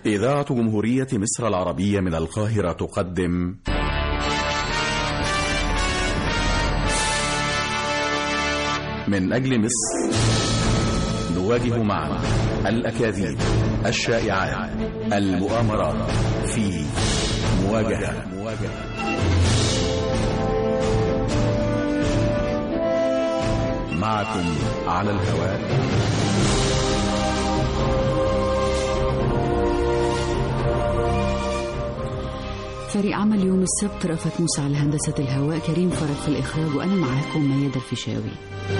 إذاعة جمهورية مصر العربية من القاهرة تقدم من أجل مصر نواجه معا الأكاذيب الشائعات المؤامرات في مواجهة معكم على الهواء فريق عمل يوم السبت رأفت موسى على هندسة الهواء كريم فرج في الإخراج وأنا معاكم ميادة الفيشاوي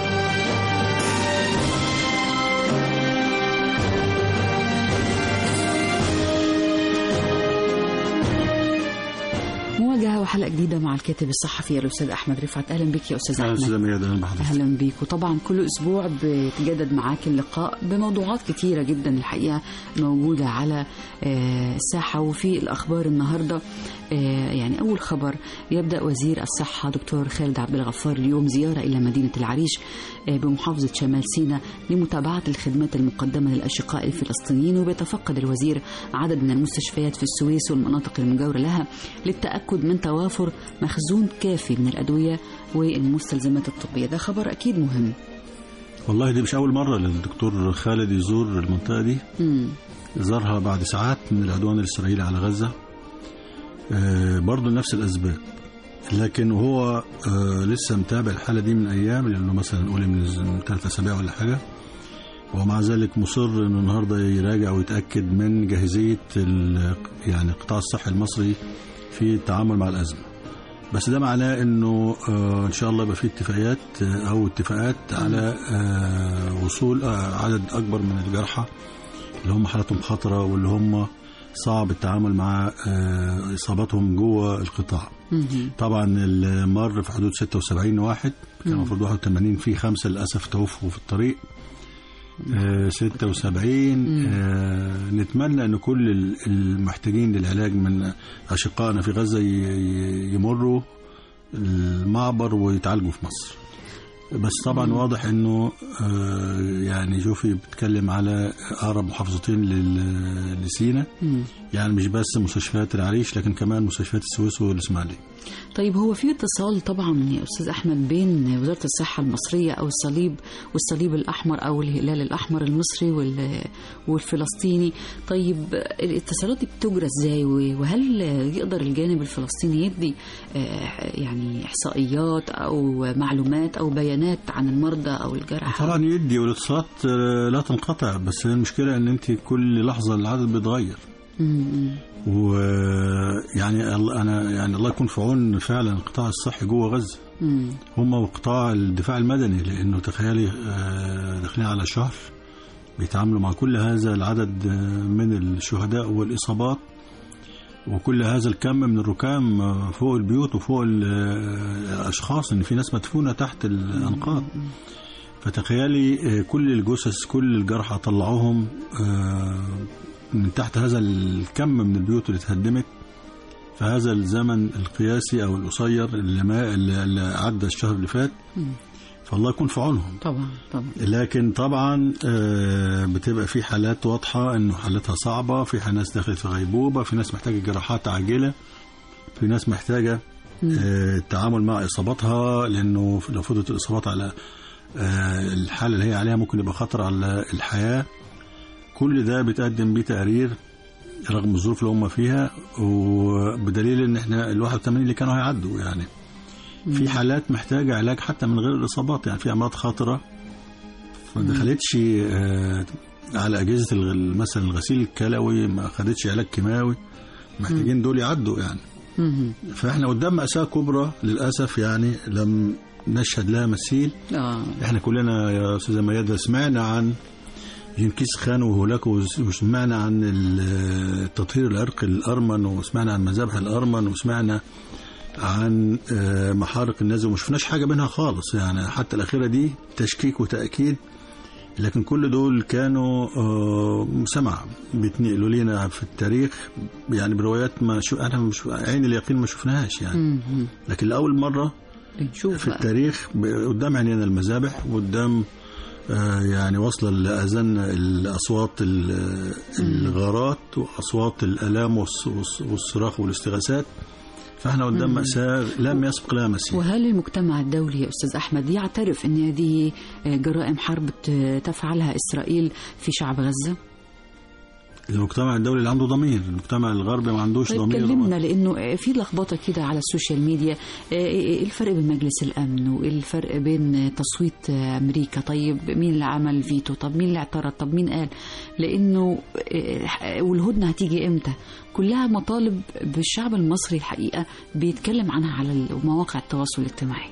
مواجهة وحلقة جديدة مع الكاتب الصحفي الأستاذ أحمد رفعت أهلا بك يا أستاذ أهلا أحمد أستاذة ميادة أهلا بحضرتك اهلا بيك وطبعا كل اسبوع بيتجدد معاك اللقاء بموضوعات كتيره جدا الحقيقه موجوده على آه، الساحه وفي الاخبار النهارده آه، يعني اول خبر يبدا وزير الصحه دكتور خالد عبد الغفار اليوم زياره الى مدينه العريش آه، بمحافظه شمال سيناء لمتابعه الخدمات المقدمه للاشقاء الفلسطينيين وبيتفقد الوزير عدد من المستشفيات في السويس والمناطق المجاوره لها للتاكد من توافر مخزون كافي من الادويه والمستلزمات الطبيه ده خبر اكيد مهم والله دي مش أول مرة للدكتور خالد يزور المنطقة دي مم. زارها بعد ساعات من العدوان الإسرائيلي على غزة آه برضه نفس الأسباب لكن هو آه لسه متابع الحالة دي من أيام لأنه مثلا قولي من من ثلاث أسابيع ولا حاجة ومع ذلك مصر إنه النهاردة يراجع ويتأكد من جاهزية ال- يعني القطاع الصحي المصري في التعامل مع الأزمة بس ده معناه انه آه ان شاء الله يبقى في اتفاقيات آه، او اتفاقات على آه وصول آه عدد اكبر من الجرحى اللي هم حالتهم خطره واللي هم صعب التعامل مع آه اصاباتهم جوه القطاع. مهم. طبعا المر في حدود 76 واحد كان المفروض 81 في خمسه للاسف توفوا في الطريق. آه 76 آه نتمنى ان كل ال- المحتاجين للعلاج من اشقائنا في غزه ي- ي- يمروا المعبر ويتعالجوا في مصر. بس طبعا واضح انه آه يعني شوفي بتكلم على اقرب محافظتين لل- لسينا مم. يعني مش بس مستشفيات العريش لكن كمان مستشفيات السويس والاسماعيليه. طيب هو في اتصال طبعا يا استاذ احمد بين وزاره الصحه المصريه او الصليب والصليب الاحمر او الهلال الاحمر المصري وال- والفلسطيني طيب الاتصالات دي بتجرى ازاي و- وهل يقدر الجانب الفلسطيني يدي آه، يعني احصائيات او معلومات او بيانات عن المرضى او الجرحى طبعا يدي والاتصالات آه، لا تنقطع بس هي المشكله ان انت كل لحظه العدد بيتغير. مم. ويعني انا يعني الله يكون في عون فعلا القطاع الصحي جوه غزه. مم. هم وقطاع الدفاع المدني لانه تخيلي آه، داخلين على شهر بيتعاملوا مع كل هذا العدد آه، من الشهداء والاصابات وكل هذا الكم من الركام آه، فوق البيوت وفوق ال- آه، الاشخاص ان في ناس مدفونه تحت الانقاض فتخيلي آه، كل الجثث كل الجرحى طلعوهم آه، من تحت هذا الكم من البيوت اللي اتهدمت في هذا الزمن القياسي او القصير اللي ما اللي اللي عدى الشهر اللي فات مم. فالله يكون في عونهم طبعا طبعا لكن طبعا آه، بتبقى في حالات واضحه انه حالتها صعبه في ناس دخلت في غيبوبه في ناس محتاجه جراحات عاجله في ناس محتاجه آه، التعامل مع اصاباتها لانه لو فضلت الاصابات على آه، الحاله اللي هي عليها ممكن يبقى خطر على الحياه كل ده بيتقدم بيه تقارير رغم الظروف اللي هم فيها وبدليل ان احنا ال 81 اللي كانوا هيعدوا يعني في حالات محتاجه علاج حتى من غير الاصابات يعني في امراض خطره ما دخلتش آه، على اجهزه الغ- مثلا الغسيل الكلوي ما خدتش علاج كيماوي محتاجين دول يعدوا يعني مم. فاحنا قدام مأساة كبرى للأسف يعني لم نشهد لها مثيل اه احنا كلنا يا أستاذة ميادة سمعنا عن جنكيز خان وهولاكو وسمعنا عن التطهير العرقي الأرمن وسمعنا عن مذابح الأرمن وسمعنا عن آه، محارق النازي وما شفناش حاجة منها خالص يعني حتى الأخيرة دي تشكيك وتأكيد لكن كل دول كانوا آه، سمع بيتنقلوا لنا في التاريخ يعني بروايات ما شو انا مش عين اليقين ما شفناهاش يعني مم. لكن لاول مره بنشوف في بقى التاريخ ب- قدام عينينا المذابح وقدام آه، يعني واصلة لأذان الأصوات ال- الغارات وأصوات الآلام والص- والص- والصراخ والاستغاثات فاحنا قدام مأساة لم يسبق لها مثيل وهل المجتمع الدولي يا أستاذ أحمد يعترف أن هذه جرائم حرب ت- تفعلها إسرائيل في شعب غزة؟ المجتمع الدولي اللي عنده ضمير المجتمع الغربي ما عندوش طيب ضمير كلمنا لانه في لخبطه كده على السوشيال ميديا ايه الفرق بين مجلس الامن وايه الفرق بين تصويت امريكا طيب مين اللي عمل فيتو طب مين اللي اعترض طب مين قال لانه إيه، والهدنه هتيجي امتى كلها مطالب بالشعب المصري الحقيقه بيتكلم عنها على مواقع التواصل الاجتماعي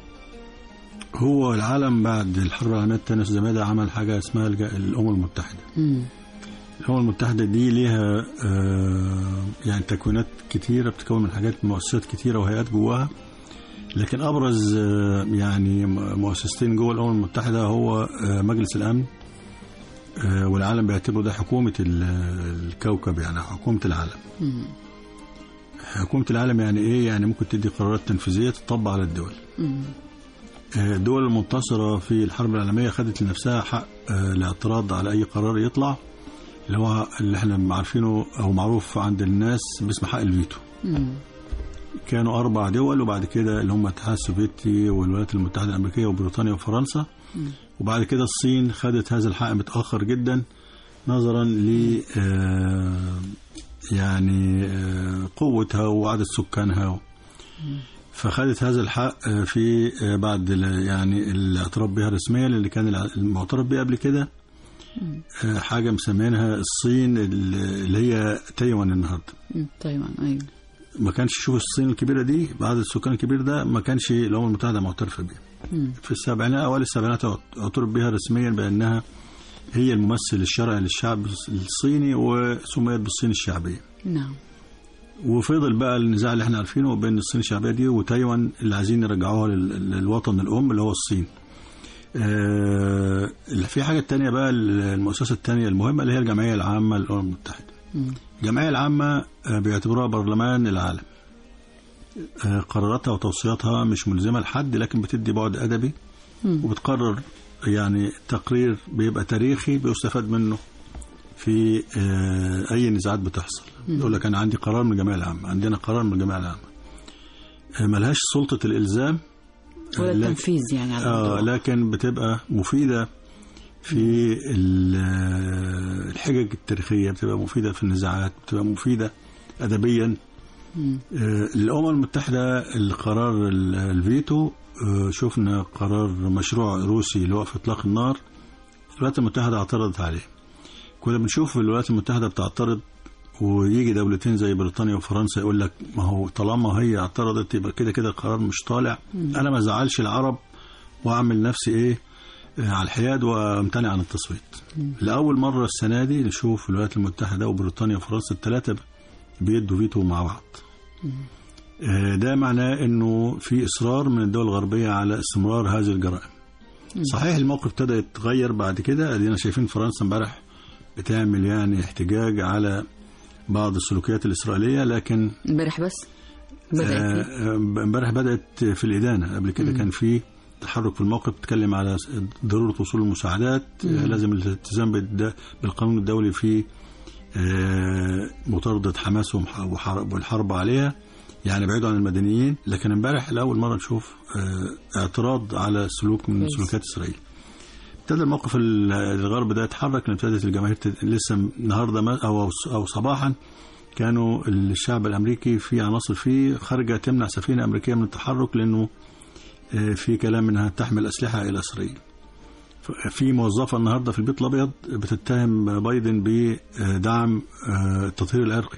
هو العالم بعد الحرب العالمية الثانية أستاذ زمادة عمل حاجة اسمها الج- الأمم المتحدة مم. الأمم المتحدة دي ليها آه، يعني تكوينات كتيرة بتتكون من حاجات مؤسسات كتيرة وهيئات جواها لكن أبرز آه، يعني م- مؤسستين جوه الأمم المتحدة هو آه، مجلس الأمن آه، والعالم بيعتبره ده حكومة ال- الكوكب يعني حكومة العالم مم. حكومة العالم يعني إيه؟ يعني ممكن تدي قرارات تنفيذية تطبق على الدول مم. آه، الدول المنتصرة في الحرب العالمية خدت لنفسها حق آه، الاعتراض على أي قرار يطلع اللي هو اللي احنا عارفينه أو معروف عند الناس باسم حق الفيتو مم. كانوا أربع دول وبعد كده اللي هم الاتحاد السوفيتي والولايات المتحدة الأمريكية وبريطانيا وفرنسا وبعد كده الصين خدت هذا الحق متأخر جدا نظرا ل آه، يعني آه، قوتها وعدد سكانها فخدت هذا الحق آه، في آه، بعد ال- يعني الاعتراف بها رسميا اللي كان الع- المعترف بها قبل كده آه، حاجة مسمينها الصين اللي هي تايوان النهارده مم. طيب ايوه ما كانش شوف الصين الكبيره دي بعدد السكان الكبير ده ما كانش الامم المتحده معترفه بيها مم. في السبعينات اوائل السبعينات اعترف بها رسميا بانها هي الممثل الشرعي للشعب الصيني وسميت بالصين الشعبيه نعم وفضل بقى النزاع اللي احنا عارفينه بين الصين الشعبيه دي وتايوان اللي عايزين يرجعوها لل- للوطن الام اللي هو الصين آه في حاجه تانية بقى المؤسسه التانية المهمه اللي هي الجمعيه العامه للامم المتحده مم. الجمعية العامة آه، بيعتبروها برلمان العالم آه، قراراتها وتوصياتها مش ملزمة لحد لكن بتدي بعد أدبي مم. وبتقرر يعني تقرير بيبقى تاريخي بيستفاد منه في آه، أي نزاعات بتحصل يقول لك أنا عندي قرار من الجمعية العامة عندنا قرار من الجمعية العامة آه، ملهاش سلطة الإلزام ولا آه، لكن- التنفيذ يعني على آه الموضوع. لكن بتبقى مفيدة في ال- الحجج التاريخية بتبقى مفيدة في النزاعات بتبقى مفيدة أدبيا مم. آه، الأمم المتحدة القرار ال- الفيتو آه، شفنا قرار مشروع روسي اللي هو في إطلاق النار الولايات المتحدة اعترضت عليه كنا بنشوف الولايات المتحدة بتعترض ويجي دولتين زي بريطانيا وفرنسا يقول لك ما هو طالما هي اعترضت يبقى كده كده القرار مش طالع انا ما ازعلش العرب واعمل نفسي ايه آه، على الحياد وامتنع عن التصويت لاول مره السنه دي نشوف الولايات المتحده وبريطانيا وفرنسا الثلاثه بيدوا فيتو مع بعض آه، ده معناه انه في اصرار من الدول الغربيه على استمرار هذه الجرائم صحيح الموقف ابتدى يتغير بعد كده ادينا شايفين فرنسا امبارح بتعمل يعني احتجاج على بعض السلوكيات الاسرائيليه لكن امبارح بس بدأت آه، آه، امبارح بدات في الادانه قبل كده كان في تحرك في الموقف بتتكلم على ضروره وصول المساعدات آه، لازم الالتزام بالد- بالقانون الدولي في آه، مطارده حماس ومح- وحرب- والحرب عليها يعني بعيدوا عن المدنيين لكن امبارح لاول مره نشوف آه، اعتراض على سلوك من كويس. سلوكيات اسرائيل ابتدى الموقف ال- الغرب ده يتحرك لان ابتدت الجماهير تت- لسه النهارده ما- او او صباحا كانوا الشعب الامريكي في عناصر فيه خارجه تمنع سفينه امريكيه من التحرك لانه آه، في كلام انها تحمل اسلحه الى اسرائيل. ف- في موظفه النهارده في البيت الابيض بتتهم بايدن بدعم آه، التطهير العرقي.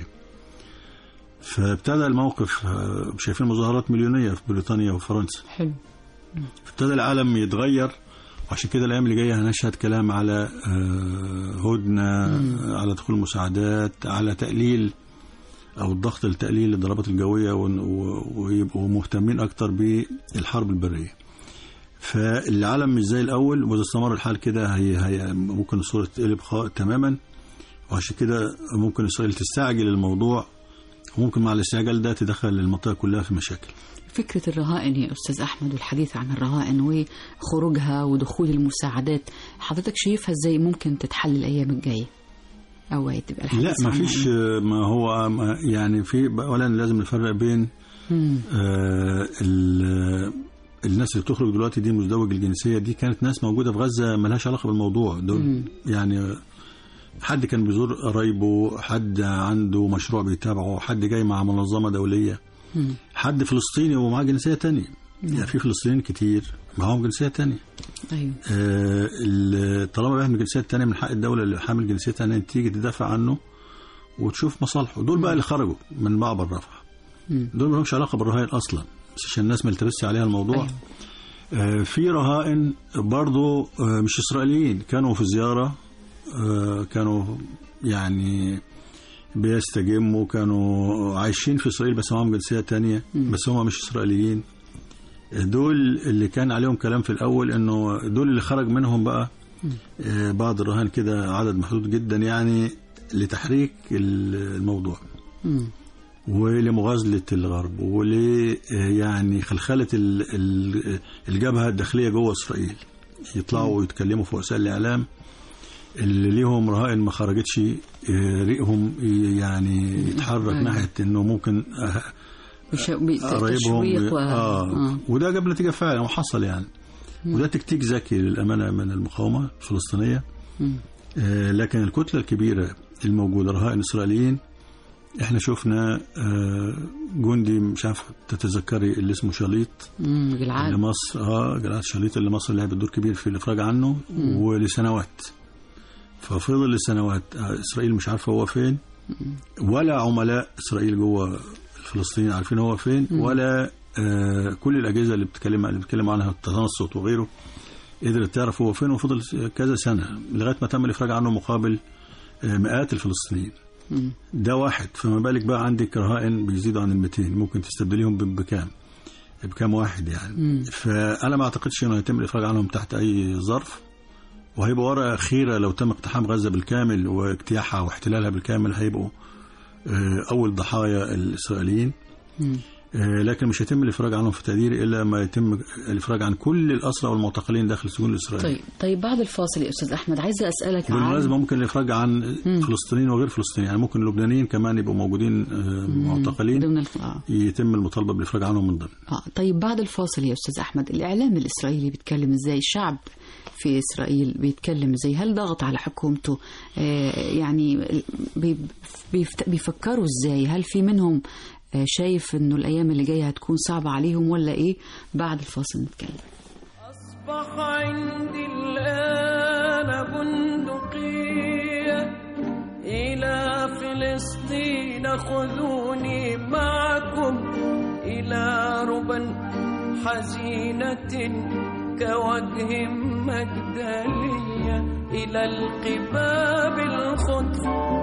فابتدى الموقف آه، شايفين مظاهرات مليونيه في بريطانيا وفرنسا. حلو ابتدى العالم يتغير وعشان كده الايام اللي جايه هنشهد كلام على آه، هدنه على دخول المساعدات على تقليل او الضغط التقليل للضربات الجويه ون- و- ويبقوا مهتمين اكتر بالحرب البريه فالعالم مش زي الاول واذا استمر الحال كده هي, هي ممكن الصوره تقلب خا- تماما وعشان كده ممكن اسرائيل تستعجل الموضوع وممكن مع الاستعجال ده تدخل المنطقة كلها في مشاكل فكرة الرهائن يا أستاذ أحمد والحديث عن الرهائن وخروجها ودخول المساعدات حضرتك شايفها إزاي ممكن تتحل الأيام الجاية أو تبقى الحديث لا ما عنها فيش إيه؟ ما هو ما- يعني في اولا لازم نفرق بين مم. آه ال- الناس اللي بتخرج دلوقتي دي مزدوج الجنسيه دي كانت ناس موجوده في غزه ملهاش علاقه بالموضوع دول مم. يعني حد كان بيزور قرايبه حد عنده مشروع بيتابعه حد جاي مع منظمه دوليه مم. حد فلسطيني ومعاه جنسيه تانية يعني في فلسطينيين كتير معاهم جنسيه تانية أيوه آه، ال- طالما بيحمل الجنسيه الثانيه من حق الدوله اللي حامل جنسيه ثانيه تيجي تدافع عنه وتشوف مصالحه دول بقى اللي خرجوا من معبر رفح مم. دول ما لهمش علاقه بالرهائن اصلا بس عشان الناس ما التبسش عليها الموضوع أيوه. آه، في رهائن برضو آه، مش اسرائيليين كانوا في زياره آه، كانوا يعني بيستجموا كانوا عايشين في اسرائيل بس معاهم جنسيه تانية بس هم مش اسرائيليين دول اللي كان عليهم كلام في الاول انه دول اللي خرج منهم بقى آه، بعض الرهان كده عدد محدود جدا يعني لتحريك الموضوع مم. ولمغازلة الغرب ول يعني خلخلة ال- ال- الجبهة الداخلية جوه إسرائيل يطلعوا ويتكلموا في وسائل الإعلام اللي ليهم رهائن ما خرجتش آه، ريقهم يعني يتحرك أيوة. ناحية إنه ممكن آه، وش- بي- قرايبهم تشويق و... آه. آه. وده جاب نتيجة فعلا وحصل يعني وده تكتيك ذكي للأمانة من المقاومة الفلسطينية مم. آه، لكن الكتلة الكبيرة الموجودة رهائن إسرائيليين احنا شفنا آه، جندي مش عارف تتذكري اللي اسمه شليط مم. بالعاد اللي مصر اه جلال شليط اللي مصر لعبت دور كبير في الافراج عنه ولسنوات ففضل لسنوات آه، اسرائيل مش عارفه هو فين ولا عملاء اسرائيل جوه الفلسطينيين عارفين هو فين ولا آه، كل الاجهزه اللي بتتكلم اللي بتتكلم عنها التنصت وغيره قدرت تعرف هو فين وفضل كذا سنه لغايه ما تم الافراج عنه مقابل آه، مئات الفلسطينيين مم. ده واحد فما بالك بقى عندك رهائن بيزيدوا عن ال 200 ممكن تستبدليهم ب- بكام بكام واحد يعني فانا ما اعتقدش انه يتم الافراج عنهم تحت اي ظرف وهيبقى ورقه اخيره لو تم اقتحام غزه بالكامل واجتياحها واحتلالها بالكامل هيبقوا آه، اول ضحايا الاسرائيليين مم. آه، لكن مش هيتم الافراج عنهم في تقديري الا ما يتم الافراج عن كل الاسرى والمعتقلين داخل السجون الاسرائيليه طيب طيب بعد الفاصل يا استاذ احمد عايزه اسالك عن بالمناسبة ممكن الإفراج عن فلسطينيين وغير فلسطينيين يعني ممكن اللبنانيين كمان يبقوا موجودين آه، معتقلين ضمن الف... آه. يتم المطالبة بالإفراج عنهم من ضمن آه. طيب بعد الفاصل يا استاذ احمد الاعلام الاسرائيلي بيتكلم ازاي الشعب في اسرائيل بيتكلم ازاي هل ضغط على حكومته آه يعني بي... بيفت... بيفكروا ازاي هل في منهم آه شايف انه الايام اللي جايه هتكون صعبه عليهم ولا ايه بعد الفاصل نتكلم أصبح عندي الآن بندقية إلى فلسطين خذوني معكم إلى ربا حزينة كوجه مجدلية إلى القباب الخضر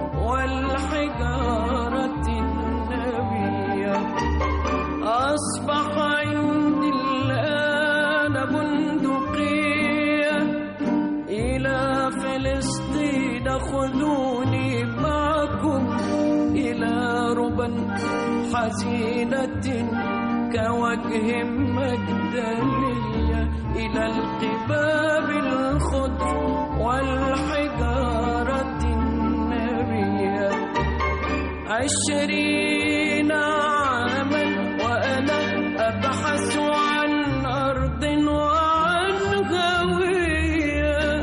والحجارة النبيه أصبح عندي الآن بندقية إلى فلسطين خذوني معكم إلى ربا حزينة كوجه مجدلية إلى القباب الخضر والحجارة النبيه عشرين عاما وأنا أبحث عن أرض وعن هوية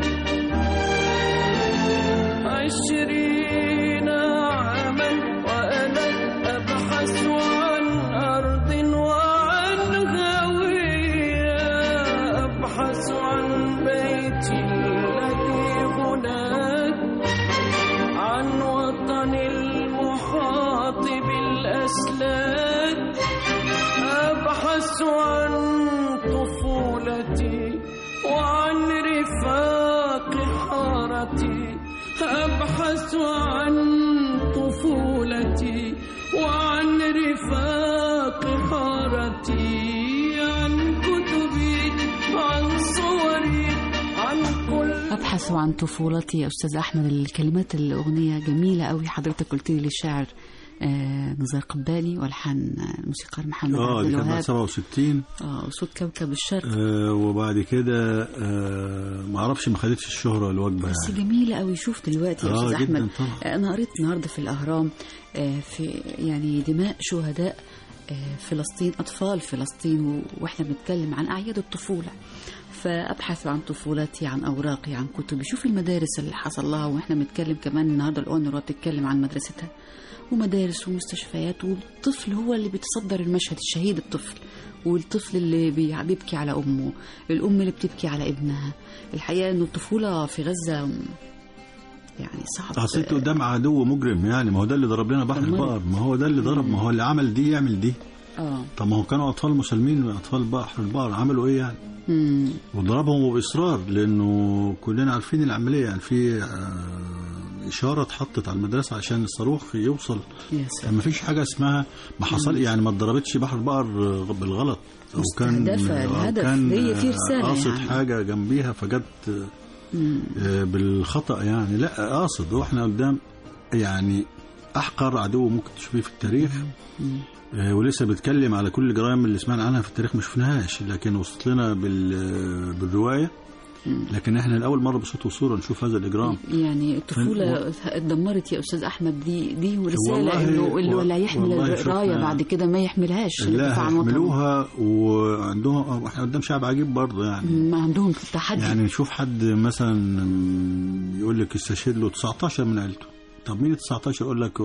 عشرين عاما وأنا أبحث عن أرض وعن هوية أبحث عن بيتي الذي هناك عن وطن المحاط بالأسلاك أبحث عن طفولتي وعن رفاق حارتي أبحث عن طفولتي وعن رفاق حارتي عن كتبي عن صوري عن كل أبحث عن طفولتي يا أستاذ أحمد الكلمات الأغنية جميلة قوي حضرتك قلت لي للشاعر آه نزار قباني والحان الموسيقار محمد اه عبد دي كانت بعد الوهاب 67 اه وصوت كوكب الشرق آه وبعد كده آه ما اعرفش ما خدتش الشهره الوجبه بس يعني جميلة قوي شوف دلوقتي يا آه، أستاذ جداً أحمد طبعاً. أنا قريت النهاردة في الأهرام آه، في يعني دماء شهداء آه، فلسطين أطفال فلسطين و- وإحنا بنتكلم عن أعياد الطفولة فأبحث عن طفولتي عن أوراقي عن كتبي شوف المدارس اللي حصل لها وإحنا بنتكلم كمان النهاردة الأونروا بتتكلم عن مدرستها ومدارس ومستشفيات والطفل هو اللي بيتصدر المشهد الشهيد الطفل والطفل اللي بي- بيبكي على أمه الأم اللي بتبكي على ابنها الحقيقة إنه الطفولة في غزة يعني صعب اصل انت قدام عدو مجرم يعني ما هو ده اللي ضرب لنا بحر دمرت. البقر ما هو ده اللي ضرب ما هو اللي عمل دي يعمل دي اه طب ما هو كانوا اطفال مسالمين اطفال بحر البقر عملوا ايه يعني مم. وضربهم باصرار لانه كلنا عارفين العمليه يعني في آه، اشاره اتحطت على المدرسه عشان الصاروخ يوصل يا سلام ما فيش حاجه اسمها ما حصل يعني ما اتضربتش بحر البقر آه، بالغلط او كان مستهدفة أو الهدف. كان هي في آه، رسالة قاصد يعني. حاجه جنبيها فجت آه، آه، بالخطا يعني لا قاصد واحنا قدام يعني احقر عدو ممكن تشوفيه في التاريخ آه، ولسه بيتكلم على كل الجرائم اللي سمعنا عنها في التاريخ ما شفناهاش لكن وصلت لنا بال- بالروايه لكن احنا لاول مره بصوت وصوره نشوف هذا الاجرام يعني الطفولة اتدمرت يا أستاذ أحمد دي دي رسالة والله- إنه اللي ولا يحمل والله الراية شفنا- بعد كده ما يحملهاش لا الدفاع عن وطنه هيحملوها وعندهم احنا قدام شعب عجيب برضه يعني ما عندهم تحدي يعني نشوف حد مثلا يقول لك استشهد له 19 من عيلته طب مين ال 19 يقول لك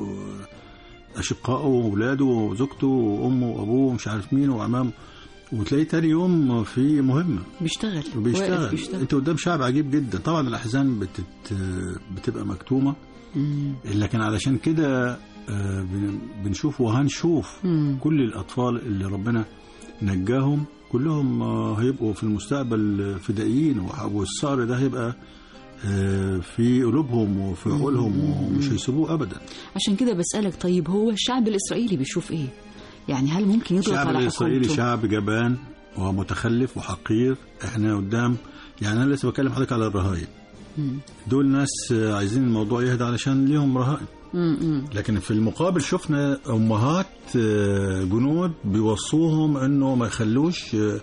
اشقائه واولاده وزوجته وامه وابوه ومش عارف مين وعمام وتلاقيه تاني يوم في مهمه بيشتغل واقف وبيشتغل بيشتغل انت قدام شعب عجيب جدا طبعا الاحزان بتت... بتبقى مكتومه مم. لكن علشان كده آه، بن- بنشوف وهنشوف مم. كل الأطفال اللي ربنا نجاهم كلهم آه، هيبقوا في المستقبل فدائيين وح- والصقر ده هيبقى آه، في قلوبهم وفي عقولهم ومش هيسيبوه أبدا عشان كده بسألك طيب هو الشعب الإسرائيلي بيشوف إيه؟ يعني هل ممكن يضغط الشعب على الإسرائيلي حكومته؟ شعب جبان ومتخلف وحقير احنا قدام يعني أنا لسه بكلم حضرتك على الرهاين مم. دول ناس آه، عايزين الموضوع يهدى علشان ليهم رهائن مم. مم. لكن في المقابل شفنا امهات آه، جنود بيوصوهم انه ما يخلوش آه،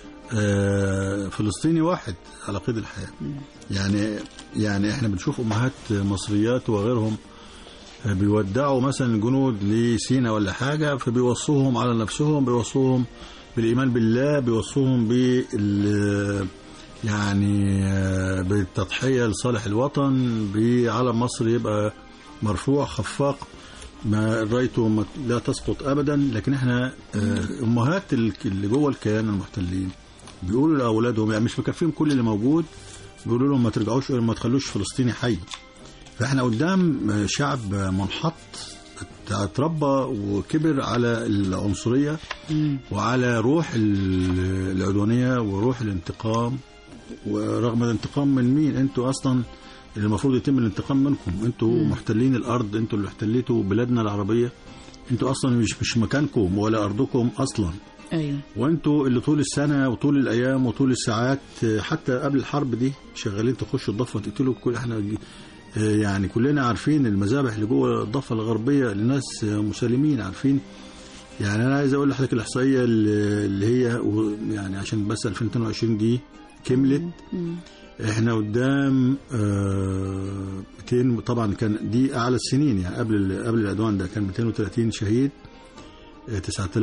آه، فلسطيني واحد على قيد الحياه يعني يعني احنا بنشوف امهات مصريات وغيرهم آه، بيودعوا مثلا الجنود لسينا ولا حاجه فبيوصوهم على نفسهم بيوصوهم بالايمان بالله بيوصوهم بال يعني آه، بالتضحيه لصالح الوطن بعلم مصر يبقى مرفوع خفاق ما رايته ما- لا تسقط ابدا لكن احنا آه، امهات ال- اللي جوه الكيان المحتلين بيقولوا لاولادهم يعني مش مكفيهم كل اللي موجود بيقولوا لهم ما ترجعوش ما تخلوش فلسطيني حي فاحنا قدام آه، شعب منحط اتربى وكبر على العنصريه مم. وعلى روح ال- العدوانيه وروح الانتقام ورغم الانتقام من مين انتوا اصلا اللي المفروض يتم الانتقام منكم انتوا محتلين الارض انتوا اللي احتليتوا بلادنا العربيه انتوا اصلا مش مش مكانكم ولا ارضكم اصلا أيوه وانتوا اللي طول السنه وطول الايام وطول الساعات آه، حتى قبل الحرب دي شغالين تخشوا الضفه تقتلوا كل احنا آه، يعني كلنا عارفين المذابح اللي جوه الضفه الغربيه لناس آه، مسالمين عارفين يعني انا عايز اقول لحضرتك الاحصائيه اللي اللي هي و- يعني عشان بس 2022 دي كملت مم. احنا احنا قدام آه، 200 طبعا كان دي اعلى السنين يعني قبل ال- قبل العدوان ده كان 230 شهيد آه،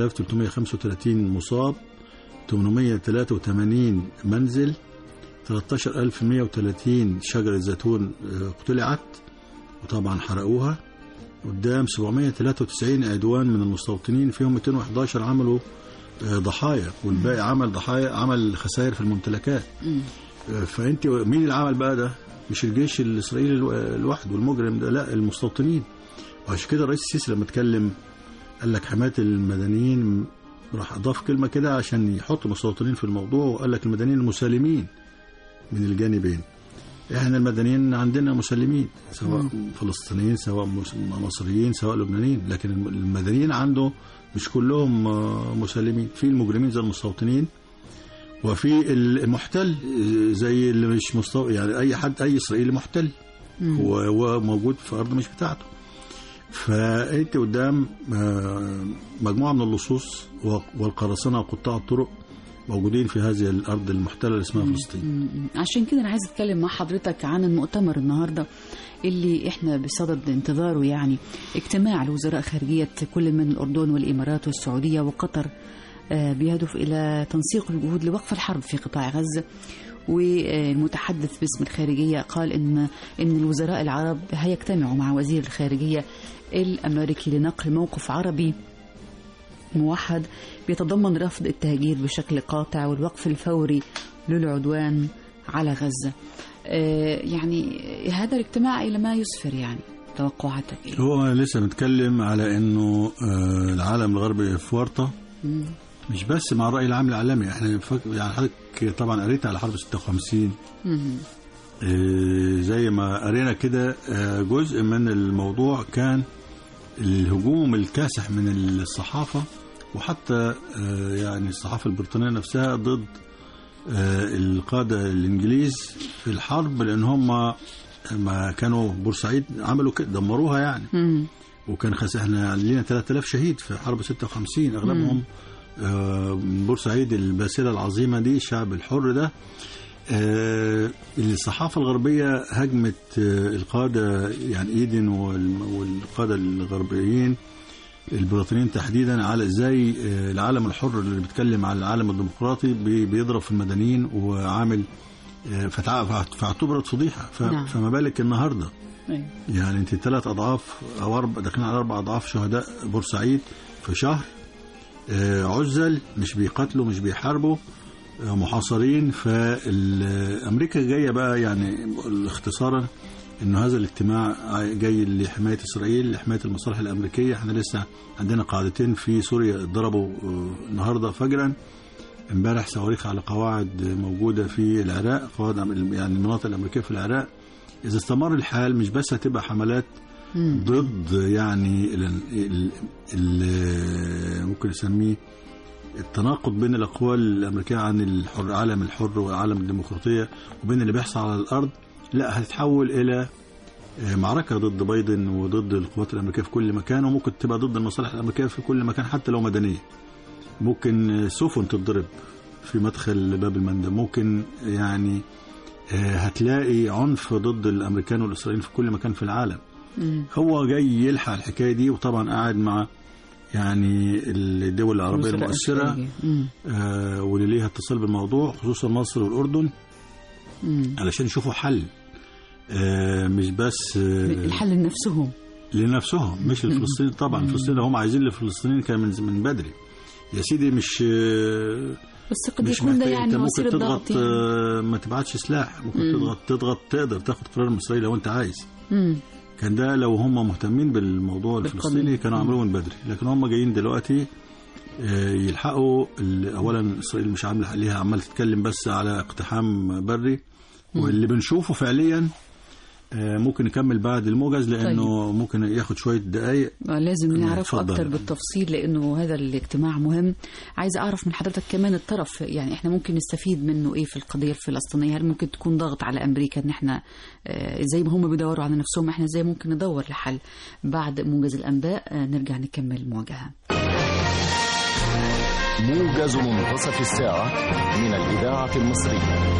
9335 مصاب 883 منزل 13130 شجرة زيتون آه، اقتلعت وطبعا حرقوها قدام 793 عدوان من المستوطنين فيهم 211 عملوا آه، ضحايا والباقي عمل ضحايا عمل خسائر في الممتلكات مم. فانت مين اللي عمل بقى ده؟ مش الجيش الاسرائيلي الو- لوحده والمجرم ده لا المستوطنين وعشان كده الرئيس السيسي لما اتكلم قال لك حمايه المدنيين راح اضاف كلمه كده عشان يحط المستوطنين في الموضوع وقال لك المدنيين المسالمين من الجانبين احنا المدنيين عندنا مسلمين سواء فلسطينيين سواء مس- مصريين سواء لبنانيين لكن الم- المدنيين عنده مش كلهم آه، مسلمين في المجرمين زي المستوطنين وفي المحتل آه، زي اللي مش مستو... يعني اي حد اي اسرائيلي محتل هو هو موجود في ارض مش بتاعته فانت قدام آه، مجموعه من اللصوص و- والقراصنه وقطاع الطرق موجودين في هذه الارض المحتله اللي اسمها فلسطين م- عشان كده انا عايز اتكلم مع حضرتك عن المؤتمر النهارده اللي احنا بصدد انتظاره يعني اجتماع لوزراء خارجيه كل من الاردن والامارات والسعوديه وقطر آه، بيهدف الى تنسيق الجهود لوقف الحرب في قطاع غزه والمتحدث باسم الخارجيه قال ان ان الوزراء العرب هيجتمعوا مع وزير الخارجيه الامريكي لنقل موقف عربي موحد بيتضمن رفض التهجير بشكل قاطع والوقف الفوري للعدوان على غزة آه، يعني هذا الاجتماع إلى ما يسفر يعني توقعاتك إيه؟ هو لسه متكلم على انه آه، العالم الغربي في ورطه مم. مش بس مع الراي العام العالمي احنا فك... يعني حضرتك طبعا قريت على حرب 56 مم. آه، زي ما قرينا كده آه، جزء من الموضوع كان الهجوم الكاسح من الصحافة وحتى آه، يعني الصحافة البريطانية نفسها ضد آه، القادة الإنجليز في الحرب لأن هم ما كانوا بورسعيد عملوا كده دمروها يعني مم. وكان خس احنا لينا 3000 شهيد في حرب 56 اغلبهم آه، من بورسعيد الباسله العظيمه دي الشعب الحر ده آه، الصحافه الغربيه هجمت آه، القاده يعني ايدن وال- والقاده الغربيين البريطانيين تحديدا على ازاي آه، العالم الحر اللي بيتكلم على العالم الديمقراطي بي- بيضرب في المدنيين وعامل آه، فتع- فاعتبرت فضيحه ف- نعم. فما بالك النهارده أيوة. يعني انت ثلاث اضعاف او اربع داخلين على اربع اضعاف شهداء بورسعيد في شهر آه، عزل مش بيقاتلوا مش بيحاربوا آه، محاصرين فامريكا جايه بقى يعني اختصارا انه هذا الاجتماع جاي لحمايه اسرائيل لحمايه المصالح الامريكيه احنا لسه عندنا قاعدتين في سوريا اتضربوا آه، النهارده فجرا امبارح صواريخ على قواعد موجوده في العراق قواعد يعني المناطق الامريكيه في العراق اذا استمر الحال مش بس هتبقى حملات مم. ضد يعني ال ال ال ممكن نسميه التناقض بين الاقوال الامريكيه عن الحر العالم الحر والعالم الديمقراطيه وبين اللي بيحصل على الارض لا هتتحول الى آه، معركه ضد بايدن وضد القوات الامريكيه في كل مكان وممكن تبقى ضد المصالح الامريكيه في كل مكان حتى لو مدنيه ممكن آه، سفن تتضرب في مدخل باب المندب ممكن يعني آه، هتلاقي عنف ضد الامريكان والاسرائيليين في كل مكان في العالم مم. هو جاي يلحق الحكايه دي وطبعا قاعد مع يعني الدول العربيه وزراء المؤثره الخارجية. مم. آه واللي ليها اتصال بالموضوع خصوصا مصر والاردن مم. علشان يشوفوا حل آه مش بس آه الحل لنفسهم لنفسهم مش للفلسطينيين طبعا الفلسطينيين هم عايزين للفلسطينيين كان من من بدري يا سيدي مش آه بس قد مش يكون ده محتاج يعني انت ممكن وسيلة تضغط ضغط يعني. آه ما تبعتش سلاح ممكن مم. تضغط تضغط تقدر تاخد قرار من اسرائيل لو انت عايز مم. كان ده لو هم مهتمين بالموضوع بالقضية. الفلسطيني كانوا عملوه من بدري لكن هم جايين دلوقتي آه، يلحقوا ال- اولا اسرائيل مش عامله ليها عمال تتكلم بس على اقتحام بري واللي بنشوفه فعليا آه، ممكن نكمل بعد الموجز لانه ممكن ياخد شويه دقائق آه، لازم نعم، نعرف اتفضل. اكتر بالتفصيل لانه هذا الاجتماع مهم عايزه اعرف من حضرتك كمان الطرف يعني احنا ممكن نستفيد منه ايه في القضيه الفلسطينيه هل ممكن تكون ضغط على امريكا ان احنا آه، زي ما هم بيدوروا على نفسهم احنا ازاي ممكن ندور لحل بعد موجز الانباء آه، نرجع نكمل المواجهه موجز منتصف الساعة من الإذاعة المصرية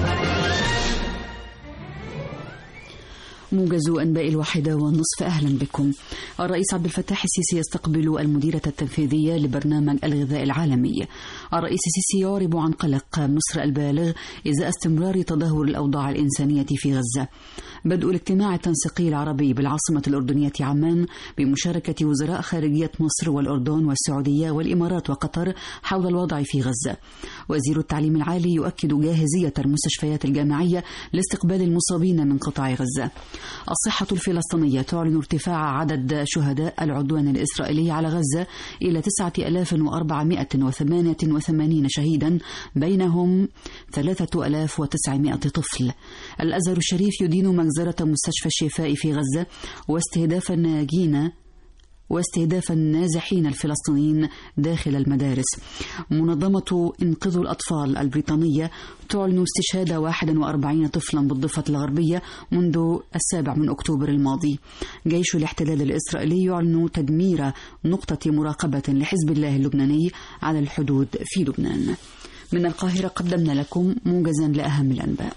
موجز أنباء الواحدة والنصف أهلا بكم الرئيس عبد الفتاح السيسي يستقبل المديرة التنفيذية لبرنامج الغذاء العالمي الرئيس السيسي يعرب عن قلق مصر البالغ إزاء استمرار تدهور الأوضاع الإنسانية في غزة بدء الاجتماع التنسيقي العربي بالعاصمة الأردنية عمان بمشاركة وزراء خارجية مصر والأردن والسعودية والإمارات وقطر حول الوضع في غزة وزير التعليم العالي يؤكد جاهزية المستشفيات الجامعية لاستقبال المصابين من قطاع غزة الصحة الفلسطينية تعلن ارتفاع عدد شهداء العدوان الإسرائيلي على غزة إلى 9488 شهيدا بينهم 3900 طفل الأزهر الشريف يدين مجزرة مستشفى الشفاء في غزة واستهداف الناجين واستهداف النازحين الفلسطينيين داخل المدارس منظمة إنقذوا الأطفال البريطانية تعلن استشهاد 41 طفلا بالضفة الغربية منذ السابع من أكتوبر الماضي جيش الاحتلال الإسرائيلي يعلن تدمير نقطة مراقبة لحزب الله اللبناني على الحدود في لبنان من القاهرة قدمنا لكم موجزا لأهم الأنباء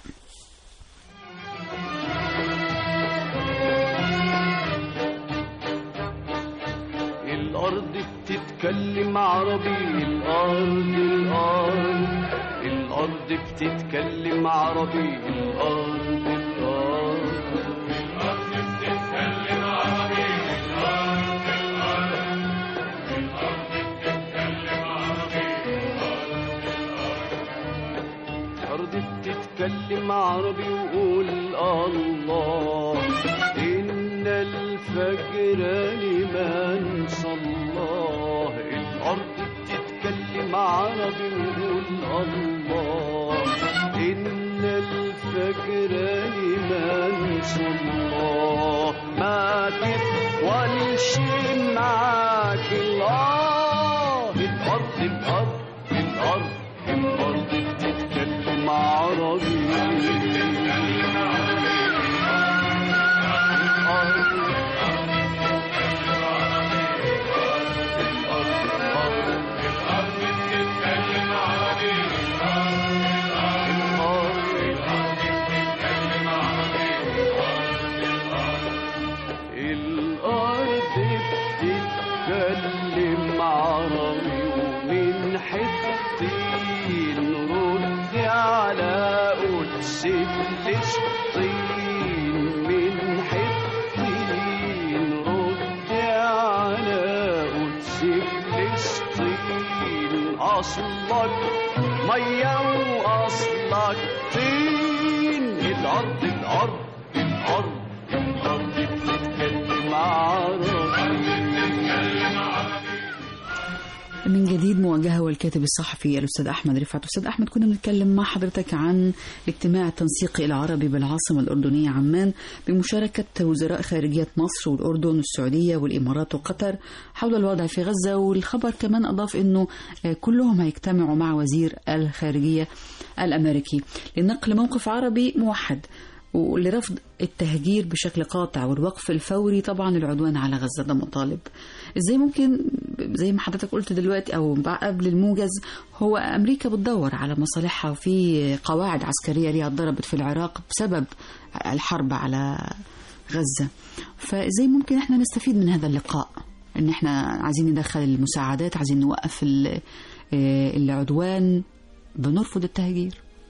الأرض بتتكلم عربي الأرض الأرض الأرض بتتكلم عربي الأرض الأرض الأرض بتتكلم عربي وقول الله إن الفجر لمن صلاه الأرض بتتكلم عربي وقول الله إن الفجر لمن صلاه ما تطولش معاك الله الأرض الأرض الأرض الأرض بتتكلم عربي الأرض بتتكلم عربي ومن حتين رد على قدس فلسطين من حتين رد على قدس فلسطين أصلك مية وأصلك طين الأرض الأرض الأرض الأرض بتتكلم عربي من جديد مواجهة والكاتب الصحفي الأستاذ أحمد رفعت أستاذ أحمد كنا بنتكلم مع حضرتك عن الاجتماع التنسيقي العربي بالعاصمة الأردنية عمان بمشاركة وزراء خارجية مصر والأردن والسعودية والإمارات وقطر حول الوضع في غزة والخبر كمان أضاف أنه آه، كلهم هيجتمعوا مع وزير الخارجية الأمريكي لنقل موقف عربي موحد ولرفض التهجير بشكل قاطع والوقف الفوري طبعا العدوان على غزة ده مطالب ازاي ممكن زي ما حضرتك قلت دلوقتي او قبل الموجز هو امريكا بتدور على مصالحها وفي قواعد عسكريه ليها اتضربت في العراق بسبب الحرب على غزه فازاي ممكن احنا نستفيد من هذا اللقاء ان احنا عايزين ندخل المساعدات عايزين نوقف ال- آه، العدوان بنرفض التهجير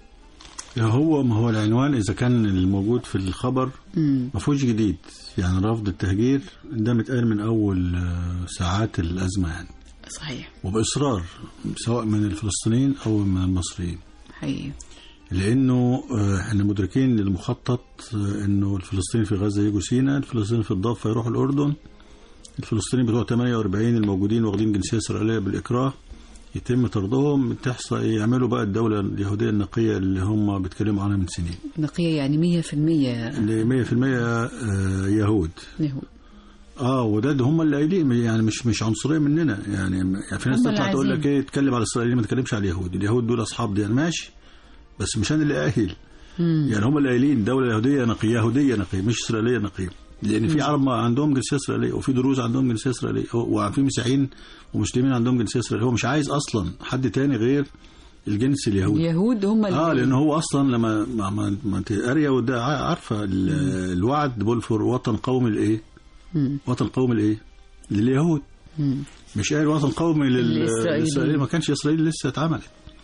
هو ما هو العنوان اذا كان الموجود في الخبر مم. ما فيهوش جديد يعني رفض التهجير ده متقال من اول آه، ساعات الازمه يعني صحيح وباصرار سواء من الفلسطينيين او من المصريين حقيقي لانه آه، احنا مدركين المخطط آه، انه الفلسطينيين في غزه يجوا سيناء الفلسطينيين في الضفه يروحوا الاردن الفلسطينيين بتوع 48 الموجودين واخدين جنسيه اسرائيليه بالاكراه يتم طردهم تحصل يعملوا بقى الدوله اليهوديه النقيه اللي هم بيتكلموا عنها من سنين نقية يعني 100% اللي 100% آه، يهود يهود اه وده ده هم اللي قايلين يعني مش مش عنصريه مننا يعني يعني في ناس هم اللي تطلع تقول لك عايزين. ايه اتكلم على الاسرائيليين ما تتكلمش على اليهود اليهود دول اصحاب دي ماشي بس مش انا اللي قايل مم. يعني هم اللي قايلين دوله يهوديه نقيه يهوديه نقيه مش اسرائيليه نقيه لان في عرب ما عندهم جنسيه اسرائيليه وفي دروز عندهم جنسيه اسرائيليه وفي مسيحيين ومسلمين عندهم جنسيه اسرائيليه هو مش عايز اصلا حد تاني غير الجنس اليهودي اليهود هم اللي اه لان هو اصلا لما ما ما, ما انت قاريه وده ع- عارفه ال- الوعد بولفور وطن قومي لايه؟ مم. وطن قومي لايه؟ لليهود مم. مش قال وطن قومي لل- للإسرائيليين. للاسرائيليين ما كانش اسرائيل لسه اتعملت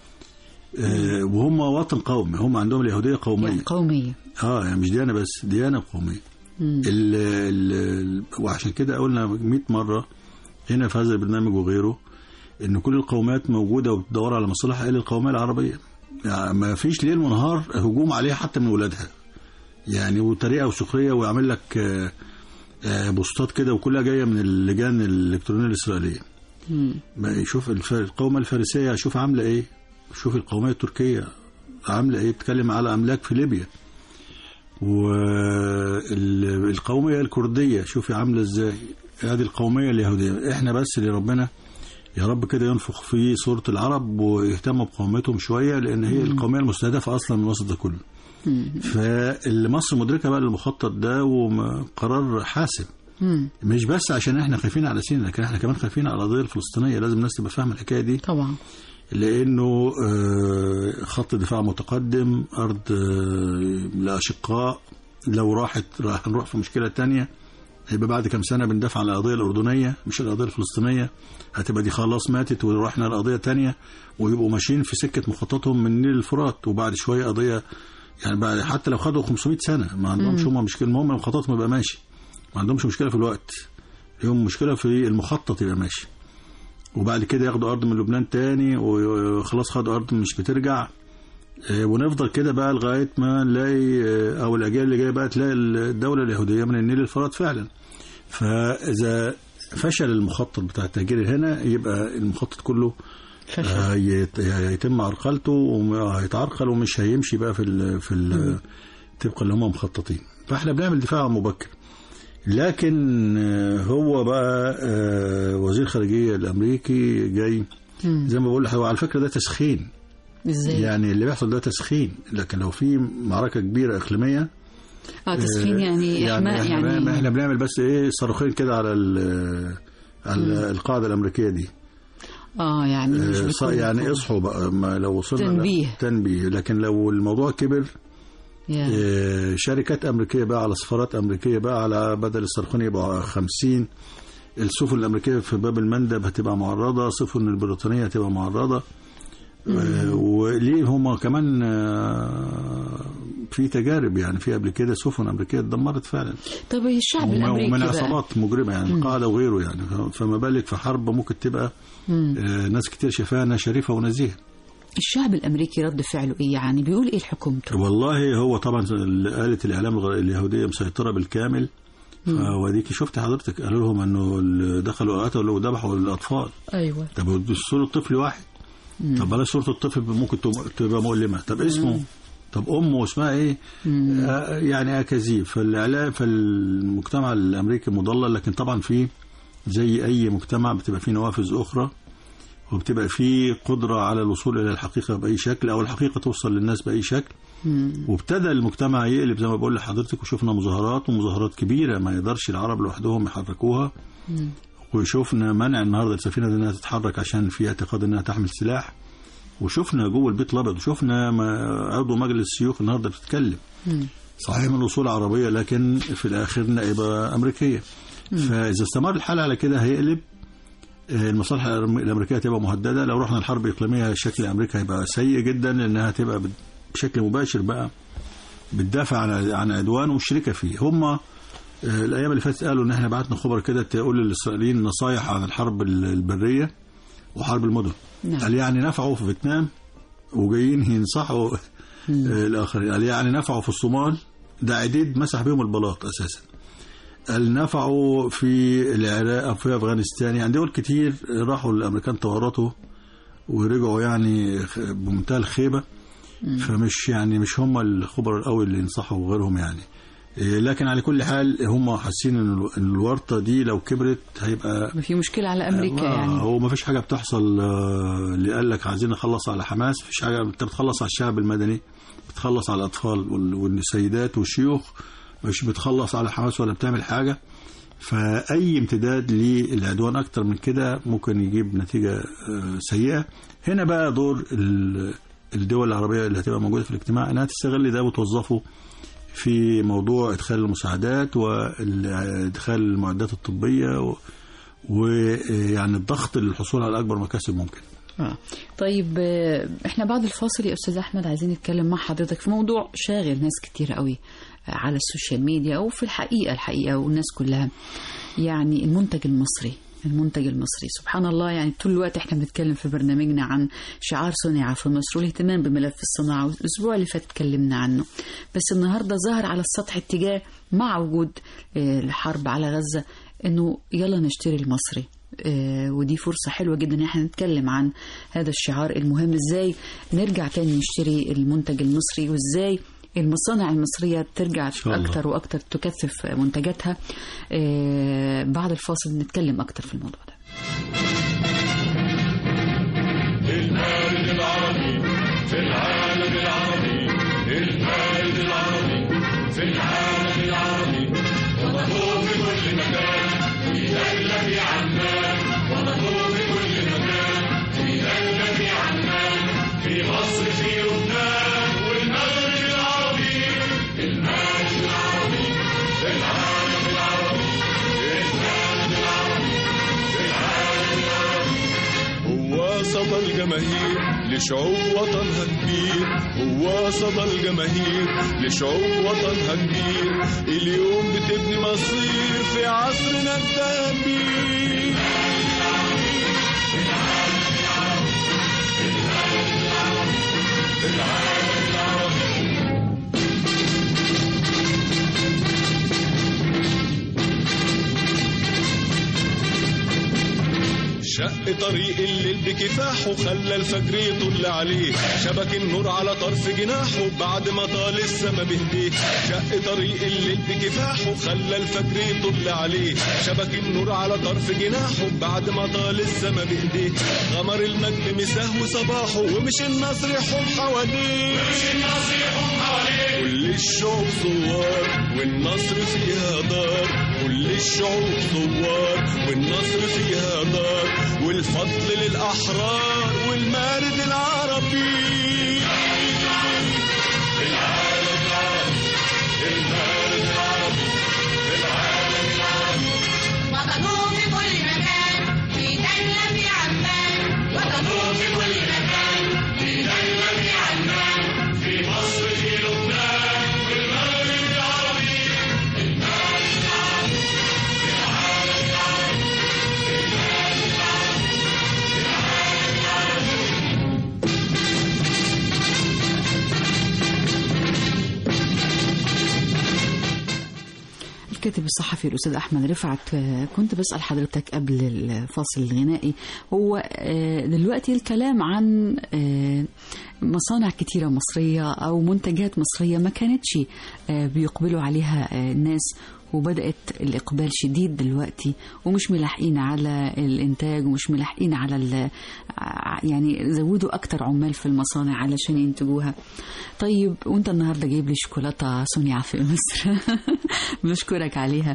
آه وهم وطن قومي هم عندهم اليهوديه قوميه يعني قومية اه يعني مش ديانه بس ديانه قوميه مم. ال ال وعشان كده قلنا 100 مره هنا في هذا البرنامج وغيره ان كل القومات موجوده وبتدور على مصالحها الا القوميه العربيه يعني ما فيش ليل ونهار هجوم عليها حتى من ولادها يعني وطريقه وسخريه ويعمل لك آه، آه، بوستات كده وكلها جايه من اللجان الالكترونيه الاسرائيليه مم. ما يشوف الف- القومه الفارسيه شوف عامله ايه شوف القوميه التركيه عامله ايه بتتكلم على املاك في ليبيا والقوميه الكرديه شوفي عامله ازاي هذه القوميه اليهوديه احنا بس اللي ربنا يا رب كده ينفخ في صوره العرب ويهتموا بقومتهم شويه لان هي القوميه المستهدفه اصلا من الوسط ده كله فاللي مصر مدركه بقى للمخطط ده وقرار حاسم مم. مش بس عشان احنا خايفين على سينا لكن احنا كمان خايفين على القضيه الفلسطينيه لازم الناس تبقى فاهمه الحكايه دي طبعا لانه آه، خط دفاع متقدم ارض آه، لاشقاء لو راحت راح نروح في مشكله تانية هيبقى بعد كام سنه بندافع عن القضيه الاردنيه مش القضيه الفلسطينيه هتبقى دي خلاص ماتت ورحنا لقضيه تانية ويبقوا ماشيين في سكه مخططهم من نيل الفرات وبعد شويه قضيه يعني بعد حتى لو خدوا 500 سنه ما عندهمش هم مشكله المهم مخططهم يبقى ماشي ما عندهمش مشكله في الوقت لهم مشكله في المخطط يبقى ماشي وبعد كده ياخدوا ارض من لبنان تاني وخلاص خدوا ارض مش بترجع آه، ونفضل كده بقى لغايه ما نلاقي آه، او الاجيال اللي جايه بقى تلاقي الدوله اليهوديه من النيل للفرات فعلا فاذا فشل المخطط بتاع التهجير هنا يبقى المخطط كله فشل آه، يت- هيتم عرقلته وهيتعرقل ومش هيمشي بقى في ال في ال طبقا اللي هم مخططين فاحنا بنعمل دفاع مبكر لكن آه، هو بقى آه، وزير الخارجيه الامريكي جاي مم. زي ما بقول لك هو على فكره ده تسخين ازاي يعني اللي بيحصل ده تسخين لكن لو في معركه كبيره اقليميه اه تسخين يعني يعني احنا احنا, يعني يعني احنا بنعمل بس ايه صاروخين كده على ال- على القاعده الامريكيه دي اه يعني مش آه، بيكون- يعني اصحوا بقى ما لو وصلنا تنبيه. تنبيه لكن لو الموضوع كبر يا. آه، شركات امريكيه بقى على سفارات امريكيه بقى على بدل الصاروخين يبقى 50 السفن الامريكيه في باب المندب هتبقى معرضه السفن البريطانيه هتبقى معرضه آه، وليه هم كمان آه، في تجارب يعني في قبل كده سفن امريكيه اتدمرت فعلا طب الشعب وم- الامريكي ومن بقى عصابات مجرمه يعني القاعده وغيره يعني فما بالك في حرب ممكن تبقى مم. آه، ناس كتير شايفاها انها شريفه ونزيهه الشعب الامريكي رد فعله ايه يعني بيقول ايه لحكومته والله هو طبعا آلة الإعلام الغ- اليهودية مسيطرة بالكامل وديك شفت حضرتك قالوا لهم انه ال- دخلوا قتلوا وذبحوا الاطفال ايوه طب صورة طفل واحد طب بلاش صورة الطفل ممكن تم- تبقى مؤلمة طب اسمه طب امه اسمها ايه آه يعني اكاذيب فالاعلام فالمجتمع الامريكي مضلل لكن طبعا في زي اي مجتمع بتبقى فيه نوافذ اخرى وبتبقى فيه قدرة على الوصول إلى الحقيقة بأي شكل أو الحقيقة توصل للناس بأي شكل وابتدى المجتمع يقلب زي ما بقول لحضرتك وشفنا مظاهرات ومظاهرات كبيرة ما يقدرش العرب لوحدهم يحركوها وشفنا منع النهارده السفينة دي انها تتحرك عشان في اعتقاد انها تحمل سلاح وشفنا جوه البيت الابيض وشفنا ما عضو مجلس الشيوخ النهارده بتتكلم صحيح من اصول عربيه لكن في الاخر نائبه امريكيه فاذا استمر الحال على كده هيقلب آه، المصالح الامريكيه هتبقى مهدده لو رحنا الحرب الاقليميه شكل امريكا هيبقى سيء جدا لانها هتبقى بشكل مباشر بقى بتدافع عن عن عدوان ومشركه فيه هم آه، الايام اللي فاتت قالوا ان احنا بعتنا خبر كده تقول للاسرائيليين نصايح عن الحرب ال- البريه وحرب المدن نعم. قال يعني نفعوا في فيتنام وجايين ينصحوا آه، الاخرين قال يعني نفعوا في الصومال ده عديد مسح بيهم البلاط اساسا قال نفعوا في العراق أو في افغانستان يعني دول كتير راحوا الامريكان تورطوا ورجعوا يعني خ- بمنتهى الخيبه فمش يعني مش هم الخبراء القوي اللي ينصحوا غيرهم يعني إيه، لكن على كل حال هم حاسين ان ال- إن الورطه دي لو كبرت هيبقى في مشكله على امريكا آه، يعني هو ما فيش حاجه بتحصل آه، اللي قال لك عايزين نخلص على حماس فيش حاجه انت بتخلص على الشعب المدني بتخلص على الاطفال وال- والسيدات والشيوخ مش بتخلص على حماس ولا بتعمل حاجه فاي امتداد للعدوان اكتر من كده ممكن يجيب نتيجه آه، سيئه هنا بقى دور ال- الدول العربيه اللي هتبقى موجوده في الاجتماع انها تستغل ده وتوظفه في موضوع ادخال المساعدات وادخال المعدات الطبيه و- ويعني الضغط للحصول على اكبر مكاسب ممكن آه. طيب آه، احنا بعد الفاصل يا استاذ احمد عايزين نتكلم مع حضرتك في موضوع شاغل ناس كتير قوي آه، على السوشيال ميديا او في الحقيقه الحقيقه والناس كلها يعني المنتج المصري المنتج المصري سبحان الله يعني طول الوقت احنا بنتكلم في برنامجنا عن شعار صنع في مصر والاهتمام بملف الصناعه والاسبوع اللي فات اتكلمنا عنه بس النهارده ظهر على السطح اتجاه مع وجود آه، الحرب على غزه انه يلا نشتري المصري آه، ودي فرصة حلوة جدا ان احنا نتكلم عن هذا الشعار المهم ازاي نرجع تاني نشتري المنتج المصري وازاي المصانع المصرية ترجع شاء الله. أكتر وأكتر تكثف منتجاتها آه، بعد الفاصل نتكلم أكتر في الموضوع ده هو صدى الجماهير لشعوب وطنها كبير هو صدى الجماهير لشعوب وطنها كبير اليوم بتبني مصير في عصرنا الذهبي شق طريق الليل بكفاحه خلى الفجر يطل عليه شبك النور على طرف جناحه بعد ما طال السما بهديه شق طريق الليل بكفاحه خلى الفجر يطل عليه شبك النور على طرف جناحه بعد ما طال السما بهديه غمر المجد مساه صباحه ومش النصر يحوم حواليه كل الشعوب ثوار والنصر فيها دار كل الشعوب ثوار والنصر فيها دار والفضل للأحرار والمارد العربي وطنوه في كل مكان في دولة في عمان وطنوه في كل مكان في دولة في عمان في مصر في لبنان في المغرب العربي الكاتب الصحفي الأستاذ أحمد رفعت آه، كنت بسأل حضرتك قبل الفاصل الغنائي هو آه، دلوقتي الكلام عن آه، مصانع كتيرة مصرية أو منتجات مصرية ما كانتش آه، بيقبلوا عليها آه، الناس وبدأت الإقبال شديد دلوقتي ومش ملاحقين على الإنتاج ومش ملاحقين على ال- ع- يعني زودوا أكتر عمال في المصانع علشان ينتجوها طيب وانت النهارده جايب لي شوكولاته صنع في مصر بنشكرك عليها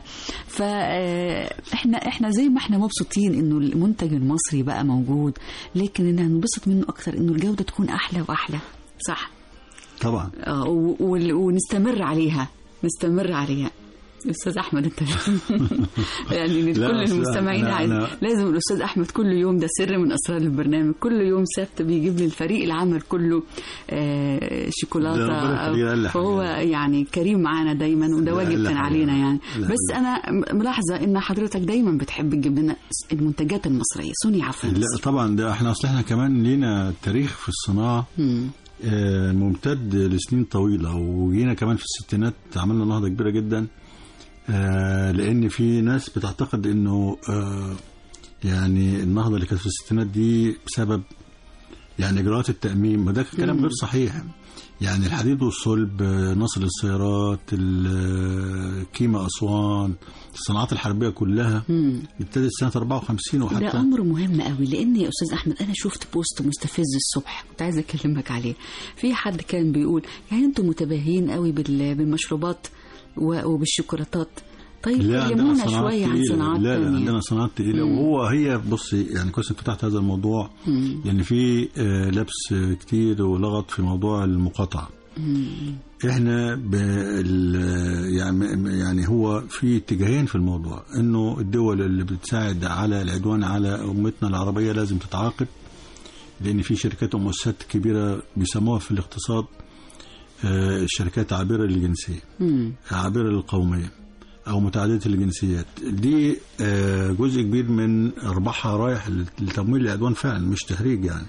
فاحنا احنا زي ما احنا مبسوطين انه المنتج المصري بقى موجود لكن ان هننبسط منه اكتر انه الجوده تكون احلى واحلى صح طبعا آه، و- وال- ونستمر عليها نستمر عليها استاذ احمد انت يعني لا، لكل أصل المستمعين أنا- عايز أنا- لازم الاستاذ احمد كل يوم ده سر من اسرار البرنامج كل يوم سبت بيجيب لي الفريق العمل كله آه، ده ربنا شوكولاته يخليه، ده أقل فهو حاجة. يعني كريم معانا دايما وده ده واجب أقل كان حاجة. علينا يعني لا، بس لا. انا م- ملاحظه ان حضرتك دايما بتحب تجيب لنا المنتجات المصريه صنع في لا مصر طبعا ده احنا اصل احنا كمان لينا تاريخ في الصناعه مم. آه، ممتد لسنين طويله وجينا كمان في الستينات عملنا نهضه كبيره جدا آه، لان في ناس بتعتقد انه آه، يعني النهضه اللي كانت في الستينات دي بسبب يعني اجراءات التاميم وده كلام غير صحيح يعني الحديد والصلب آه، نصر السيارات ال- كيما اسوان الصناعات الحربيه كلها مم. ابتدت سنه 54 ده وحتى امر مهم قوي لان يا استاذ احمد انا شفت بوست مستفز الصبح كنت عايزه اكلمك عليه في حد كان بيقول يعني انتم متباهيين قوي بال- بالمشروبات و- وبالشوكولاتات طيب لا عندنا كلمونا صناعات شويه عن تقيلة. صناعات لا لا تانية. عندنا صناعات تقيلة وهو هي بصي يعني كويس انك فتحت هذا الموضوع لان في آه، لبس آه، كتير ولغط في موضوع المقاطعة احنا بال يعني يعني هو في اتجاهين في الموضوع انه الدول اللي بتساعد على العدوان على امتنا العربيه لازم تتعاقب لان في شركات ومؤسسات كبيره بيسموها في الاقتصاد آه، الشركات عابره للجنسيه مم. عابرة للقومية أو متعددة الجنسيات دي آه، جزء كبير من أرباحها رايح لتمويل العدوان فعلا مش تهريج يعني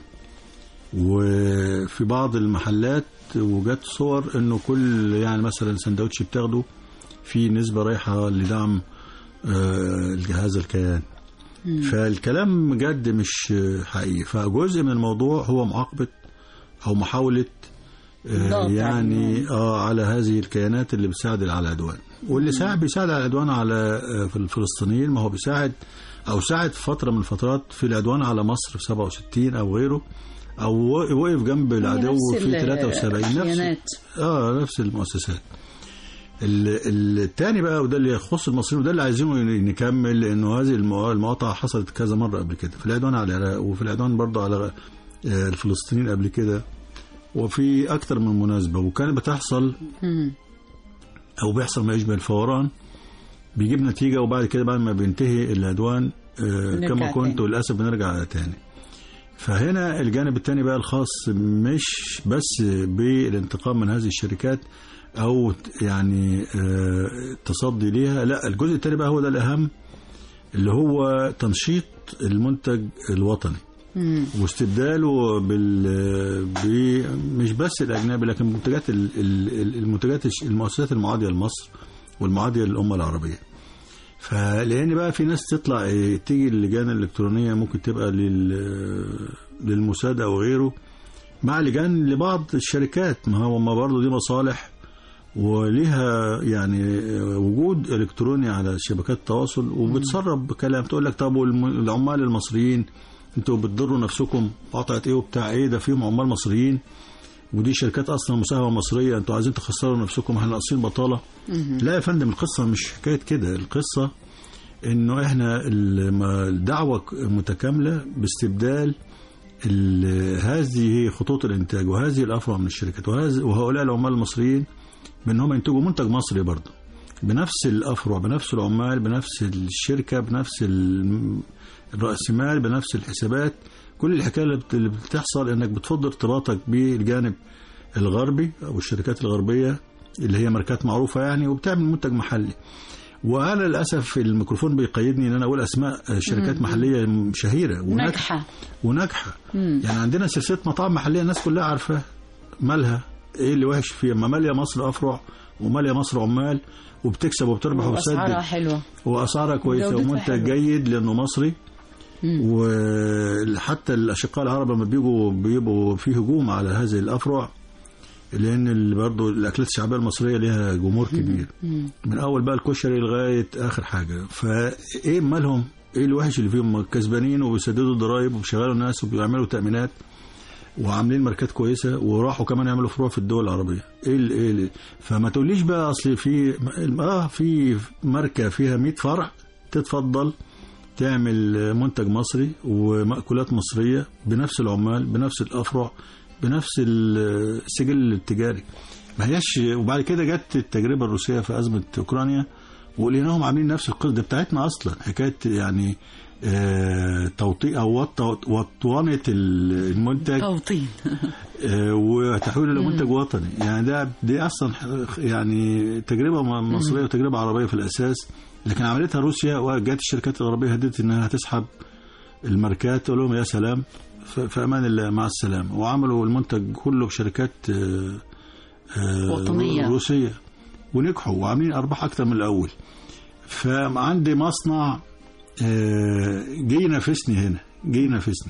وفي بعض المحلات وجات صور انه كل يعني مثلا سندوتش بتاخده في نسبة رايحة لدعم آه، هذا الكيان فالكلام جد مش حقيقي فجزء من الموضوع هو معاقبة أو محاولة آه، ضغط يعني اه على هذه الكيانات اللي بتساعد على العدوان واللي ساعد بيساعد على العدوان على آه، في الفلسطينيين ما هو بيساعد او ساعد في فتره من الفترات في العدوان على مصر في 67 او غيره او و- وقف جنب العدو نفس في ال- 73 نفس الخيانات. اه نفس المؤسسات ال- التاني بقى وده اللي يخص المصريين وده اللي عايزينه نكمل لانه هذه الموا- المقاطعه حصلت كذا مره قبل كده في العدوان على العراق وفي العدوان برضه على آه، الفلسطينيين قبل كده وفي اكتر من مناسبه وكانت بتحصل مم. او بيحصل ما يشبه الفوران بيجيب نتيجه وبعد كده بعد ما بينتهي العدوان آه، نرجع كما كنت تاني. وللاسف بنرجع تاني فهنا الجانب الثاني بقى الخاص مش بس بالانتقام من هذه الشركات او يعني آه، التصدي ليها لا الجزء الثاني بقى هو ده الاهم اللي هو تنشيط المنتج الوطني مم. واستبداله بال ب... مش بس الاجنبي لكن منتجات ال- ال- المنتجات الش- المؤسسات المعاديه لمصر والمعاديه للامه العربيه. فلان بقى في ناس تطلع إيه، تيجي اللجان الالكترونيه ممكن تبقى لل للموساد او غيره مع لجان لبعض الشركات ما هو ما برضه دي مصالح وليها يعني وجود الكتروني على شبكات التواصل وبتسرب كلام تقول لك طب والم- العمال المصريين انتوا بتضروا نفسكم قطعه ايه وبتاع ايه ده فيهم عمال مصريين ودي شركات اصلا مساهمه مصريه انتوا عايزين تخسروا نفسكم احنا ناقصين بطاله لا يا فندم القصه مش حكايه كده القصه انه احنا الم- الدعوه ك- متكامله باستبدال ال- هذه خطوط الانتاج وهذه الافرع من الشركات وهذه وهؤلاء العمال المصريين بان هم ينتجوا منتج مصري برضه بنفس الافرع بنفس العمال بنفس الشركه بنفس ال- الراس مال بنفس الحسابات كل الحكايه اللي بت- اللي بتحصل انك بتفض ارتباطك بالجانب الغربي او الشركات الغربيه اللي هي ماركات معروفه يعني وبتعمل منتج محلي وانا للاسف الميكروفون بيقيدني ان انا اقول اسماء شركات محليه شهيره وناجحه ناجحة وناجحه مم. يعني عندنا سلسله مطاعم محليه الناس كلها عارفاها مالها ايه اللي وحش فيها ما ماليه مصر افرع وماليه مصر عمال وبتكسب وبتربح وأسعارها وبتسدد حلوة واسعارها كويسه وجودتها ومنتج حلوة. جيد لانه مصري مم. وحتى الاشقاء العرب لما بيجوا بيبقوا في هجوم على هذه الافرع لان ال- برضه الاكلات الشعبيه المصريه ليها جمهور كبير مم. من اول بقى الكشري لغايه اخر حاجه فايه مالهم ايه الوحش اللي فيهم كسبانين وبيسددوا الضرايب وبيشغلوا الناس وبيعملوا تامينات وعاملين ماركات كويسه وراحوا كمان يعملوا فروع في الدول العربيه ايه ال- ايه ال- فما تقوليش بقى اصل في اه في ماركه فيها 100 فرع تتفضل تعمل منتج مصري ومأكولات مصرية بنفس العمال بنفس الأفرع بنفس ال- السجل التجاري ما هياش وبعد كده جت التجربة الروسية في أزمة أوكرانيا ولقيناهم عاملين نفس القصة ده بتاعتنا أصلا حكاية يعني آه، توطيء أو وط- وطوانة ال- المنتج توطين آه، وتحويله الى منتج وطني يعني ده دي اصلا ح- يعني تجربه م- مصريه وتجربه عربيه في الاساس لكن عملتها روسيا وجات الشركات الغربيه هددت انها هتسحب الماركات تقول لهم يا سلام ف- في امان الله مع السلامه وعملوا المنتج كله بشركات آه، آه، وطنية. روسيه ونجحوا وعاملين ارباح اكتر من الاول فعندي مصنع آه، جه ينافسني هنا جه ينافسني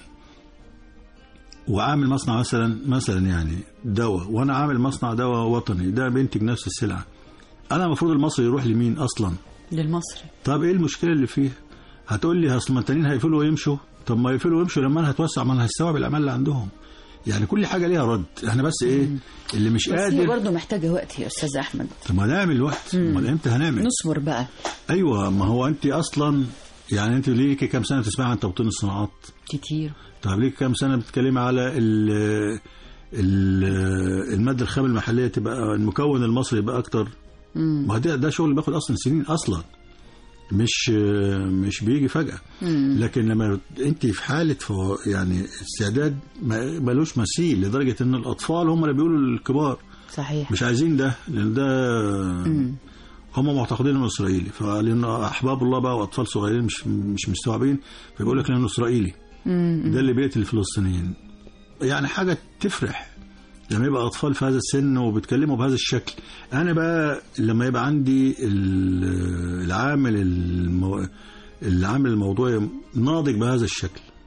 وعامل مصنع مثلا مثلا يعني دواء وانا عامل مصنع دواء وطني ده بينتج نفس السلعه انا المفروض المصري يروح لمين اصلا للمصري طب ايه المشكله اللي فيه هتقول لي اصل ما التانيين هيقفلوا ويمشوا طب ما يقفلوا ويمشوا لما انا هتوسع ما انا هستوعب الاعمال اللي عندهم يعني كل حاجه ليها رد احنا بس ايه اللي مش بس هي قادر برضه محتاجة وقت يا أستاذ أحمد طب ما نعمل وقت امال امتى هنعمل نصبر بقى ايوه ما هو انت اصلا يعني انت ليكي كام سنه تسمعي عن توطين الصناعات كتير طب ليك كام سنه بتتكلمي على ال ال الماده الخام المحليه تبقى المكون المصري يبقى اكتر مم. ما ده ده شغل بياخد اصلا سنين اصلا مش مش بيجي فجاه مم. لكن لما انت في حاله فو- يعني استعداد ما- ملوش مثيل لدرجه ان الاطفال هم اللي بيقولوا للكبار صحيح مش عايزين ده لان ده مم. هم معتقدين انه اسرائيلي فلانه احباب الله بقى واطفال صغيرين مش مش مستوعبين فبيقول لك لانه اسرائيلي مم. ده اللي بيقتل الفلسطينيين يعني حاجة تفرح لما يبقى أطفال في هذا السن وبيتكلموا بهذا الشكل أنا بقى لما يبقى عندي ال- العامل المو... العامل الموضوعي ناضج بهذا الشكل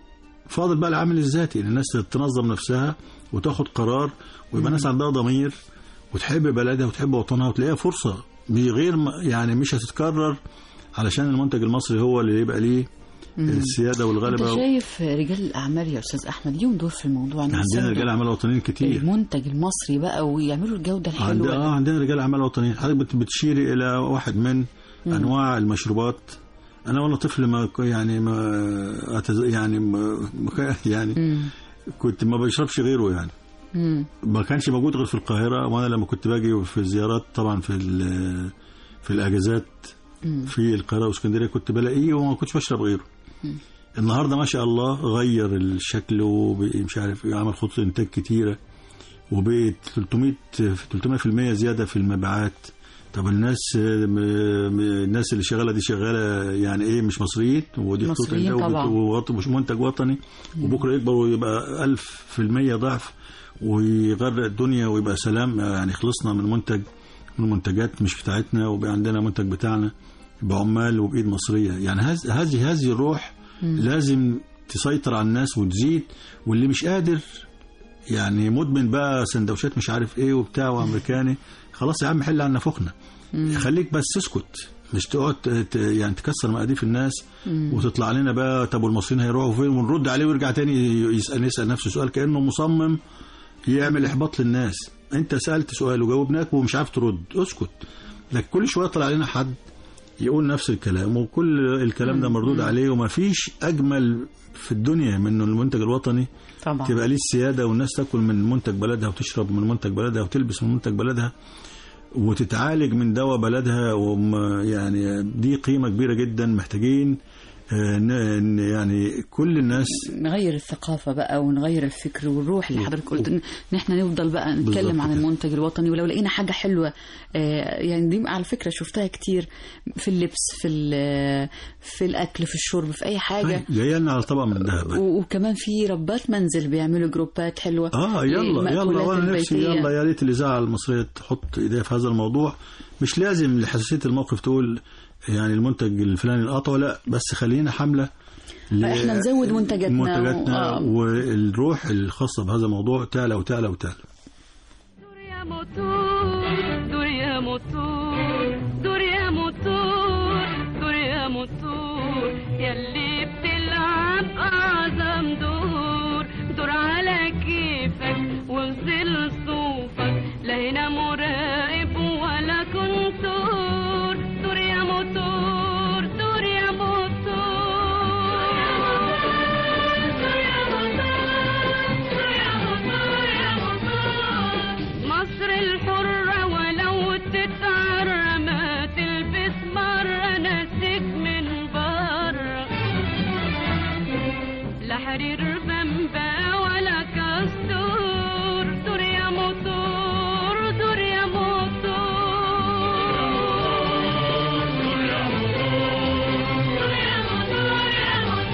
فاضل بقى العامل الذاتي ان الناس تنظم نفسها وتاخد قرار ويبقى ناس عندها ضمير وتحب بلدها وتحب وطنها وتلاقيها فرصه بغير ما- يعني مش هتتكرر علشان المنتج المصري هو اللي يبقى ليه السياده انت والغلبه شايف رجال الاعمال يا استاذ احمد ليهم دور في الموضوع إن عندنا يساندوا رجال اعمال وطنيين كتير المنتج المصري بقى ويعملوا الجوده عند... الحلوه اه عندنا رجال اعمال وطنيين حضرتك بت- بتشيري الى واحد من انواع المشروبات انا وانا طفل ما ك- يعني ما أتز... يعني ما... ما كان- يعني مم. كنت ما بشربش غيره يعني مم. ما كانش موجود غير في القاهره وانا لما كنت باجي في الزيارات طبعا في ال- في الاجازات في القاهره واسكندريه كنت بلاقيه وما كنتش بشرب غيره النهارده ما شاء الله غير الشكل وبقي مش عارف ايه عمل خطوط انتاج كتيره وبقت 300 في 300% زياده في المبيعات طب الناس م- م- الناس اللي شغاله دي شغاله يعني ايه مش مصريين ودي خطوط مصريين انتاج طبعا. ووط- ومش منتج وطني وبكره يكبر ويبقى 1000% ضعف ويغرق الدنيا ويبقى سلام يعني خلصنا من منتج من منتجات مش بتاعتنا وبقى عندنا منتج بتاعنا بعمال وبايد مصريه يعني هذه هذه هذه الروح لازم تسيطر على الناس وتزيد واللي مش قادر يعني مدمن بقى سندوتشات مش عارف ايه وبتاع وامريكاني خلاص يا عم حل عنا فخنا خليك بس اسكت مش تقعد ت- ت- يعني تكسر مقاديف الناس وتطلع لنا بقى طب والمصريين هيروحوا فين ونرد عليه ويرجع تاني يسال يسال نفسه سؤال كانه مصمم يعمل احباط للناس انت سالت سؤال وجاوبناك ومش عارف ترد اسكت لكن كل شويه طلع لنا حد يقول نفس الكلام وكل الكلام ده مردود عليه وما فيش اجمل في الدنيا من إنه المنتج الوطني طبعا تبقى ليه السياده والناس تاكل من منتج بلدها وتشرب من منتج بلدها وتلبس من منتج بلدها وتتعالج من دواء بلدها وم يعني دي قيمه كبيره جدا محتاجين آه، ن- ن- يعني كل الناس نغير الثقافة بقى ونغير الفكر والروح اللي حضرتك قلت ان إن احنا نفضل بقى بالظبط نتكلم عن كده. المنتج الوطني ولو لقينا حاجة حلوة آه، يعني دي على فكرة شفتها كتير في اللبس في ال- في الأكل في الشرب في أي حاجة جايه لنا على طبق من ذهب و- وكمان في ربات منزل بيعملوا جروبات حلوة اه يلا يلا للمأكولات وانا نفسي البيتية. يلا يا ريت الاذاعه المصريه تحط ايديها في هذا الموضوع مش لازم لحساسيه الموقف تقول يعني المنتج الفلاني القطع لا بس خلينا حمله ل- إحنا نزود منتجاتنا منتجاتنا و- آه. والروح الخاصه بهذا الموضوع تعلى وتعلى وتعلى دور يا موتور دور يا موتور دور يا موتور دور يا موتور يلي بتلعب أعظم دور دور على كيفك وانزل صوفك لا هنا مراقب ولا كنتور دور يا موتور دور يا موتور مصر الحرة ولو تتعرى ما تلبس مرة ناسك من برا لا حرير بمبا ولا كستور دور يا موتور دور يا موتور دور يا موتور دور يا موتور يا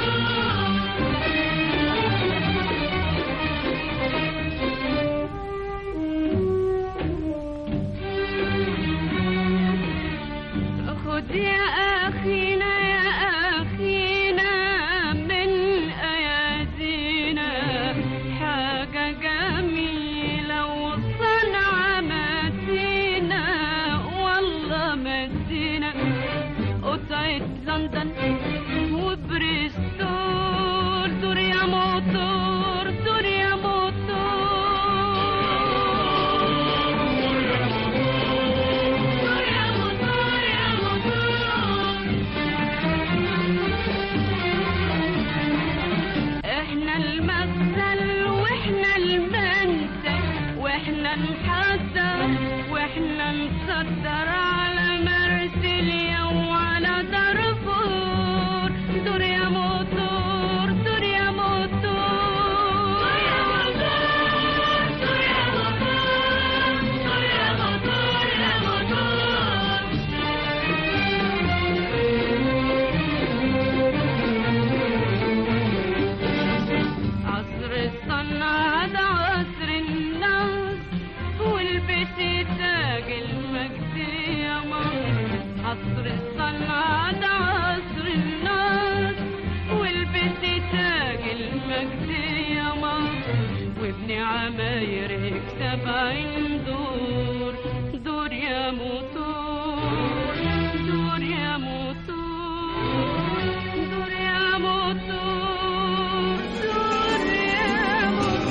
خد يا أخينا يا أخينا من أيادينا حاجة جميلة وصنعة مدينة والله مدينة قطعة لندن وبريستول دور يا موتور دور يا موتور دور يا موتور يا موتور احنا المثل واحنا المنتج واحنا نحضر واحنا نصدر على مرسيليا وعلى دارفور دور يا موتور دور يا موتور دور يا موتور دور يا موتور دور يا موتور يا موتور عصر الصنعة ده عصر الناس سبعين دور دور يا موتور دور يا موتور دور يا موتور دور يا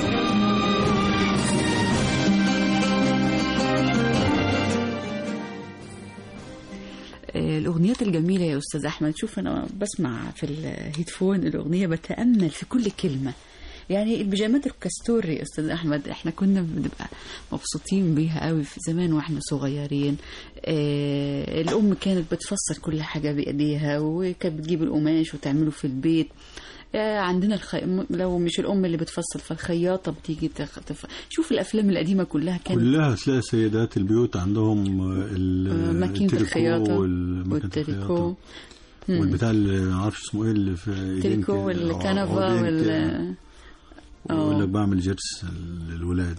آه، الأغنيات الجميلة يا أستاذ أحمد شوف أنا بسمع في الهيدفون الأغنية بتأمل في كل كلمة يعني البيجامات الكاستوري يا أستاذ أحمد إحنا كنا بنبقى مبسوطين بيها قوي في زمان وإحنا صغيرين آه، الأم كانت بتفصل كل حاجة بإيديها وكانت بتجيب القماش وتعمله في البيت آه، عندنا الخي... لو مش الأم اللي بتفصل فالخياطة بتيجي تخ... تف... شوف الأفلام القديمة كلها كانت كلها تلاقي سيدات البيوت عندهم ال- آه، ماكينة التريكو الخياطة والماكينة والتريكو الخياطة مم. والبتاع اللي ما اعرفش اسمه ايه اللي في ايدين التريكو كده، والكنفة عودين وال كده. ويقول لك بعمل جرس للولاد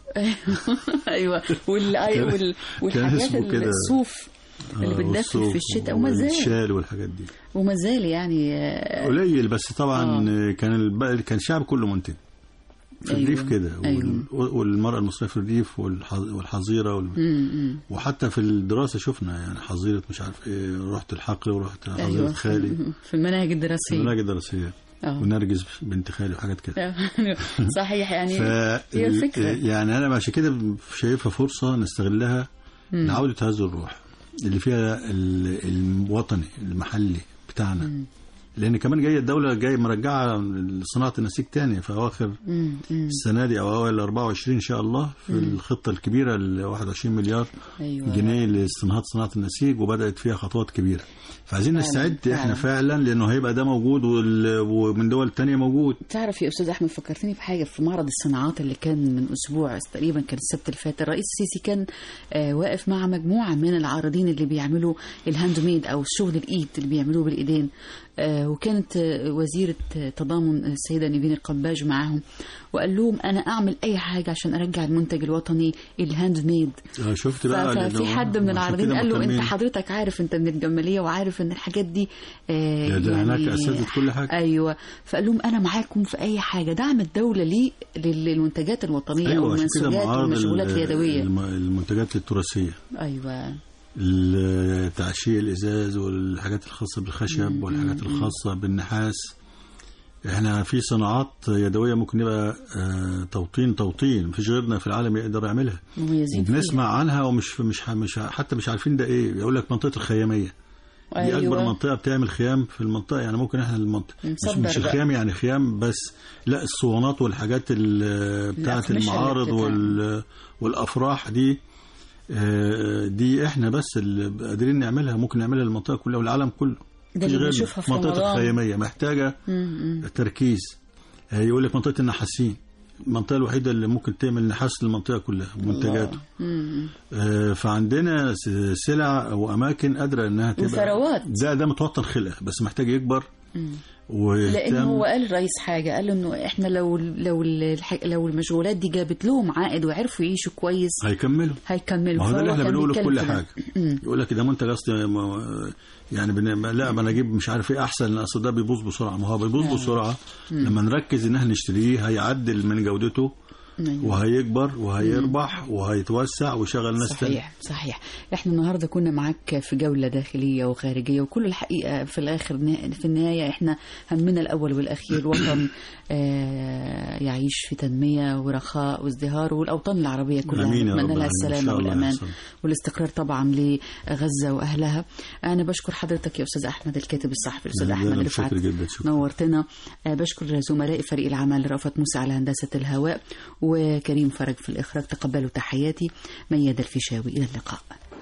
ايوه وال... كان- وال... كان والحاجات اسمه كده. الصوف اللي آه، بتدفن والصوف في الشتاء وما زال والشال والحاجات دي وما زال يعني آه، قليل بس طبعا كان الب... كان الشعب كله منتج في أيوة، الريف كده أيوة. وال... والمرأة المصرية في الريف والح... والحظيرة وال... مم، مم. وحتى في الدراسة شفنا يعني حظيرة مش عارف ايه رحت الحقل ورحت حظيرة ايوه خالي في المناهج في الدراسيه المناهج الدراسية اه ونرجس بنت خالي وحاجات كده صحيح يعني ف... هي الفكره يعني انا عشان كده شايفها فرصة نستغلها مم. لعودة هذه الروح اللي فيها ال- الوطني المحلي بتاعنا لان كمان جايه الدوله جايه مرجعه صناعه النسيج تاني في اواخر مم، مم. السنه دي او اوائل 24 ان شاء الله في الخطه الكبيره ال 21 مليار ايوه جنيه لاستنهاض صناعه النسيج وبدات فيها خطوات كبيره فعايزين فعلاً، نستعد فعلاً. احنا فعلا لانه هيبقى ده موجود وال- ومن دول تانية موجود تعرف يا استاذ احمد فكرتني بحاجه في معرض الصناعات اللي كان من اسبوع تقريبا كان السبت اللي فات الرئيس السيسي كان آه واقف مع مجموعه من العارضين اللي بيعملوا الهاند ميد او الشغل الايد اللي بيعملوه بالايدين آه وكانت آه وزيره آه، تضامن السيده نيفين القباج معاهم وقال لهم انا اعمل اي حاجه عشان ارجع المنتج الوطني الهاند ميد آه، شفت ف- بقى ففي لأنه حد من عشان العارضين كده قال له انت مهتمين. حضرتك عارف انت من الجماليه وعارف ان الحاجات دي آه ده- ده هناك أساتذة كل حاجة. ايوه فقال لهم انا معاكم في اي حاجه دعم الدوله ليه لل- للمنتجات الوطنيه او ايوه عشان كده المنسوجات معارض والمشغولات ال- اليدويه الم- المنتجات التراثيه ايوه التعشيق الازاز والحاجات الخاصه بالخشب والحاجات الخاصه بالنحاس احنا في صناعات يدويه ممكن يبقى آه، توطين توطين مفيش غيرنا في العالم يقدر يعملها مميزين فيها. وبنسمع عنها ومش مش مش حتى مش عارفين ده ايه يقول لك منطقه الخياميه دي أيوة. اكبر منطقه بتعمل خيام في المنطقه يعني ممكن احنا المنطقه مش, نصدر مش بقى. الخيام يعني خيام بس لا الصوانات والحاجات ال- بتاعه الأقمشة اللي المعارض بتتعمل. وال والافراح دي آه، دي احنا بس اللي قادرين نعملها ممكن نعملها للمنطقه كلها والعالم كله ده مفيش اللي غيرنا. بنشوفها في منطقه رمضان. الخياميه محتاجه مم. تركيز آه، يقول لك منطقه النحاسين المنطقه الوحيده اللي ممكن تعمل نحاس للمنطقه كلها ومنتجاته مم. آه، فعندنا س- سلع واماكن قادره انها تبقى وثروات. ده ده متوطن خلقه بس محتاج يكبر لان ويهتم هو قال الرئيس حاجه قال انه احنا لو لو الح- لو المشغولات دي جابت لهم عائد وعرفوا يعيشوا كويس هيكملوا هيكملوا ما هو ده اللي فهو احنا كان بنقوله في بيتكلم كل في ده. حاجه يقول لك ده منتج اصلي ما- يعني بن... لا ما انا اجيب مش عارف ايه احسن لان اصل ده بيبوظ بسرعه ما هو بيبوظ بسرعه لما نركز ان احنا نشتريه هيعدل من جودته أيوة. وهيكبر وهيربح وهيتوسع ويشغل ناس تانية صحيح صحيح احنا النهارده كنا معاك في جوله داخليه وخارجيه وكل الحقيقه في الاخر نا- في النهايه احنا همنا الاول والاخير وطن آه، يعيش في تنميه ورخاء وازدهار والاوطان العربيه كلها آمين يا رب نتمنى لها العالمين. إن السلامه شاء الله والامان يحصل. والاستقرار طبعا لغزه واهلها انا بشكر حضرتك يا استاذ احمد الكاتب الصحفي الاستاذ أنا احمد رفعت شكر جدا شكرا نورتنا آه، بشكر زملائي فريق العمل رأفت موسى على هندسة الهواء وكريم فرج في الإخراج تقبلوا تحياتي ميادة الفيشاوي إلى اللقاء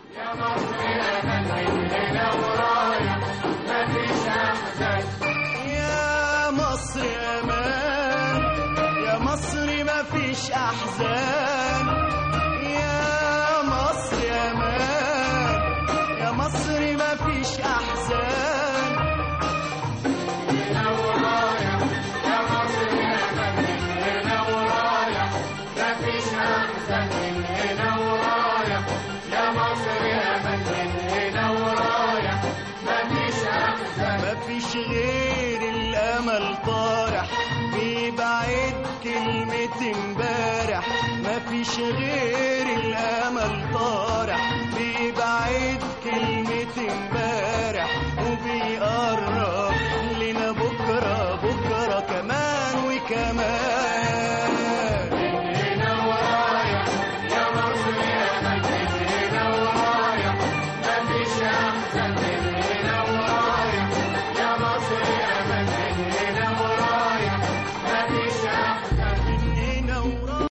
يا مصر امان يا مصر ما فيش احزان يا مصر امان يا مصر ما فيش احزان ما فيش غير الامل طارح بيبعد كلمة امبارح ما فيش غير الامل طار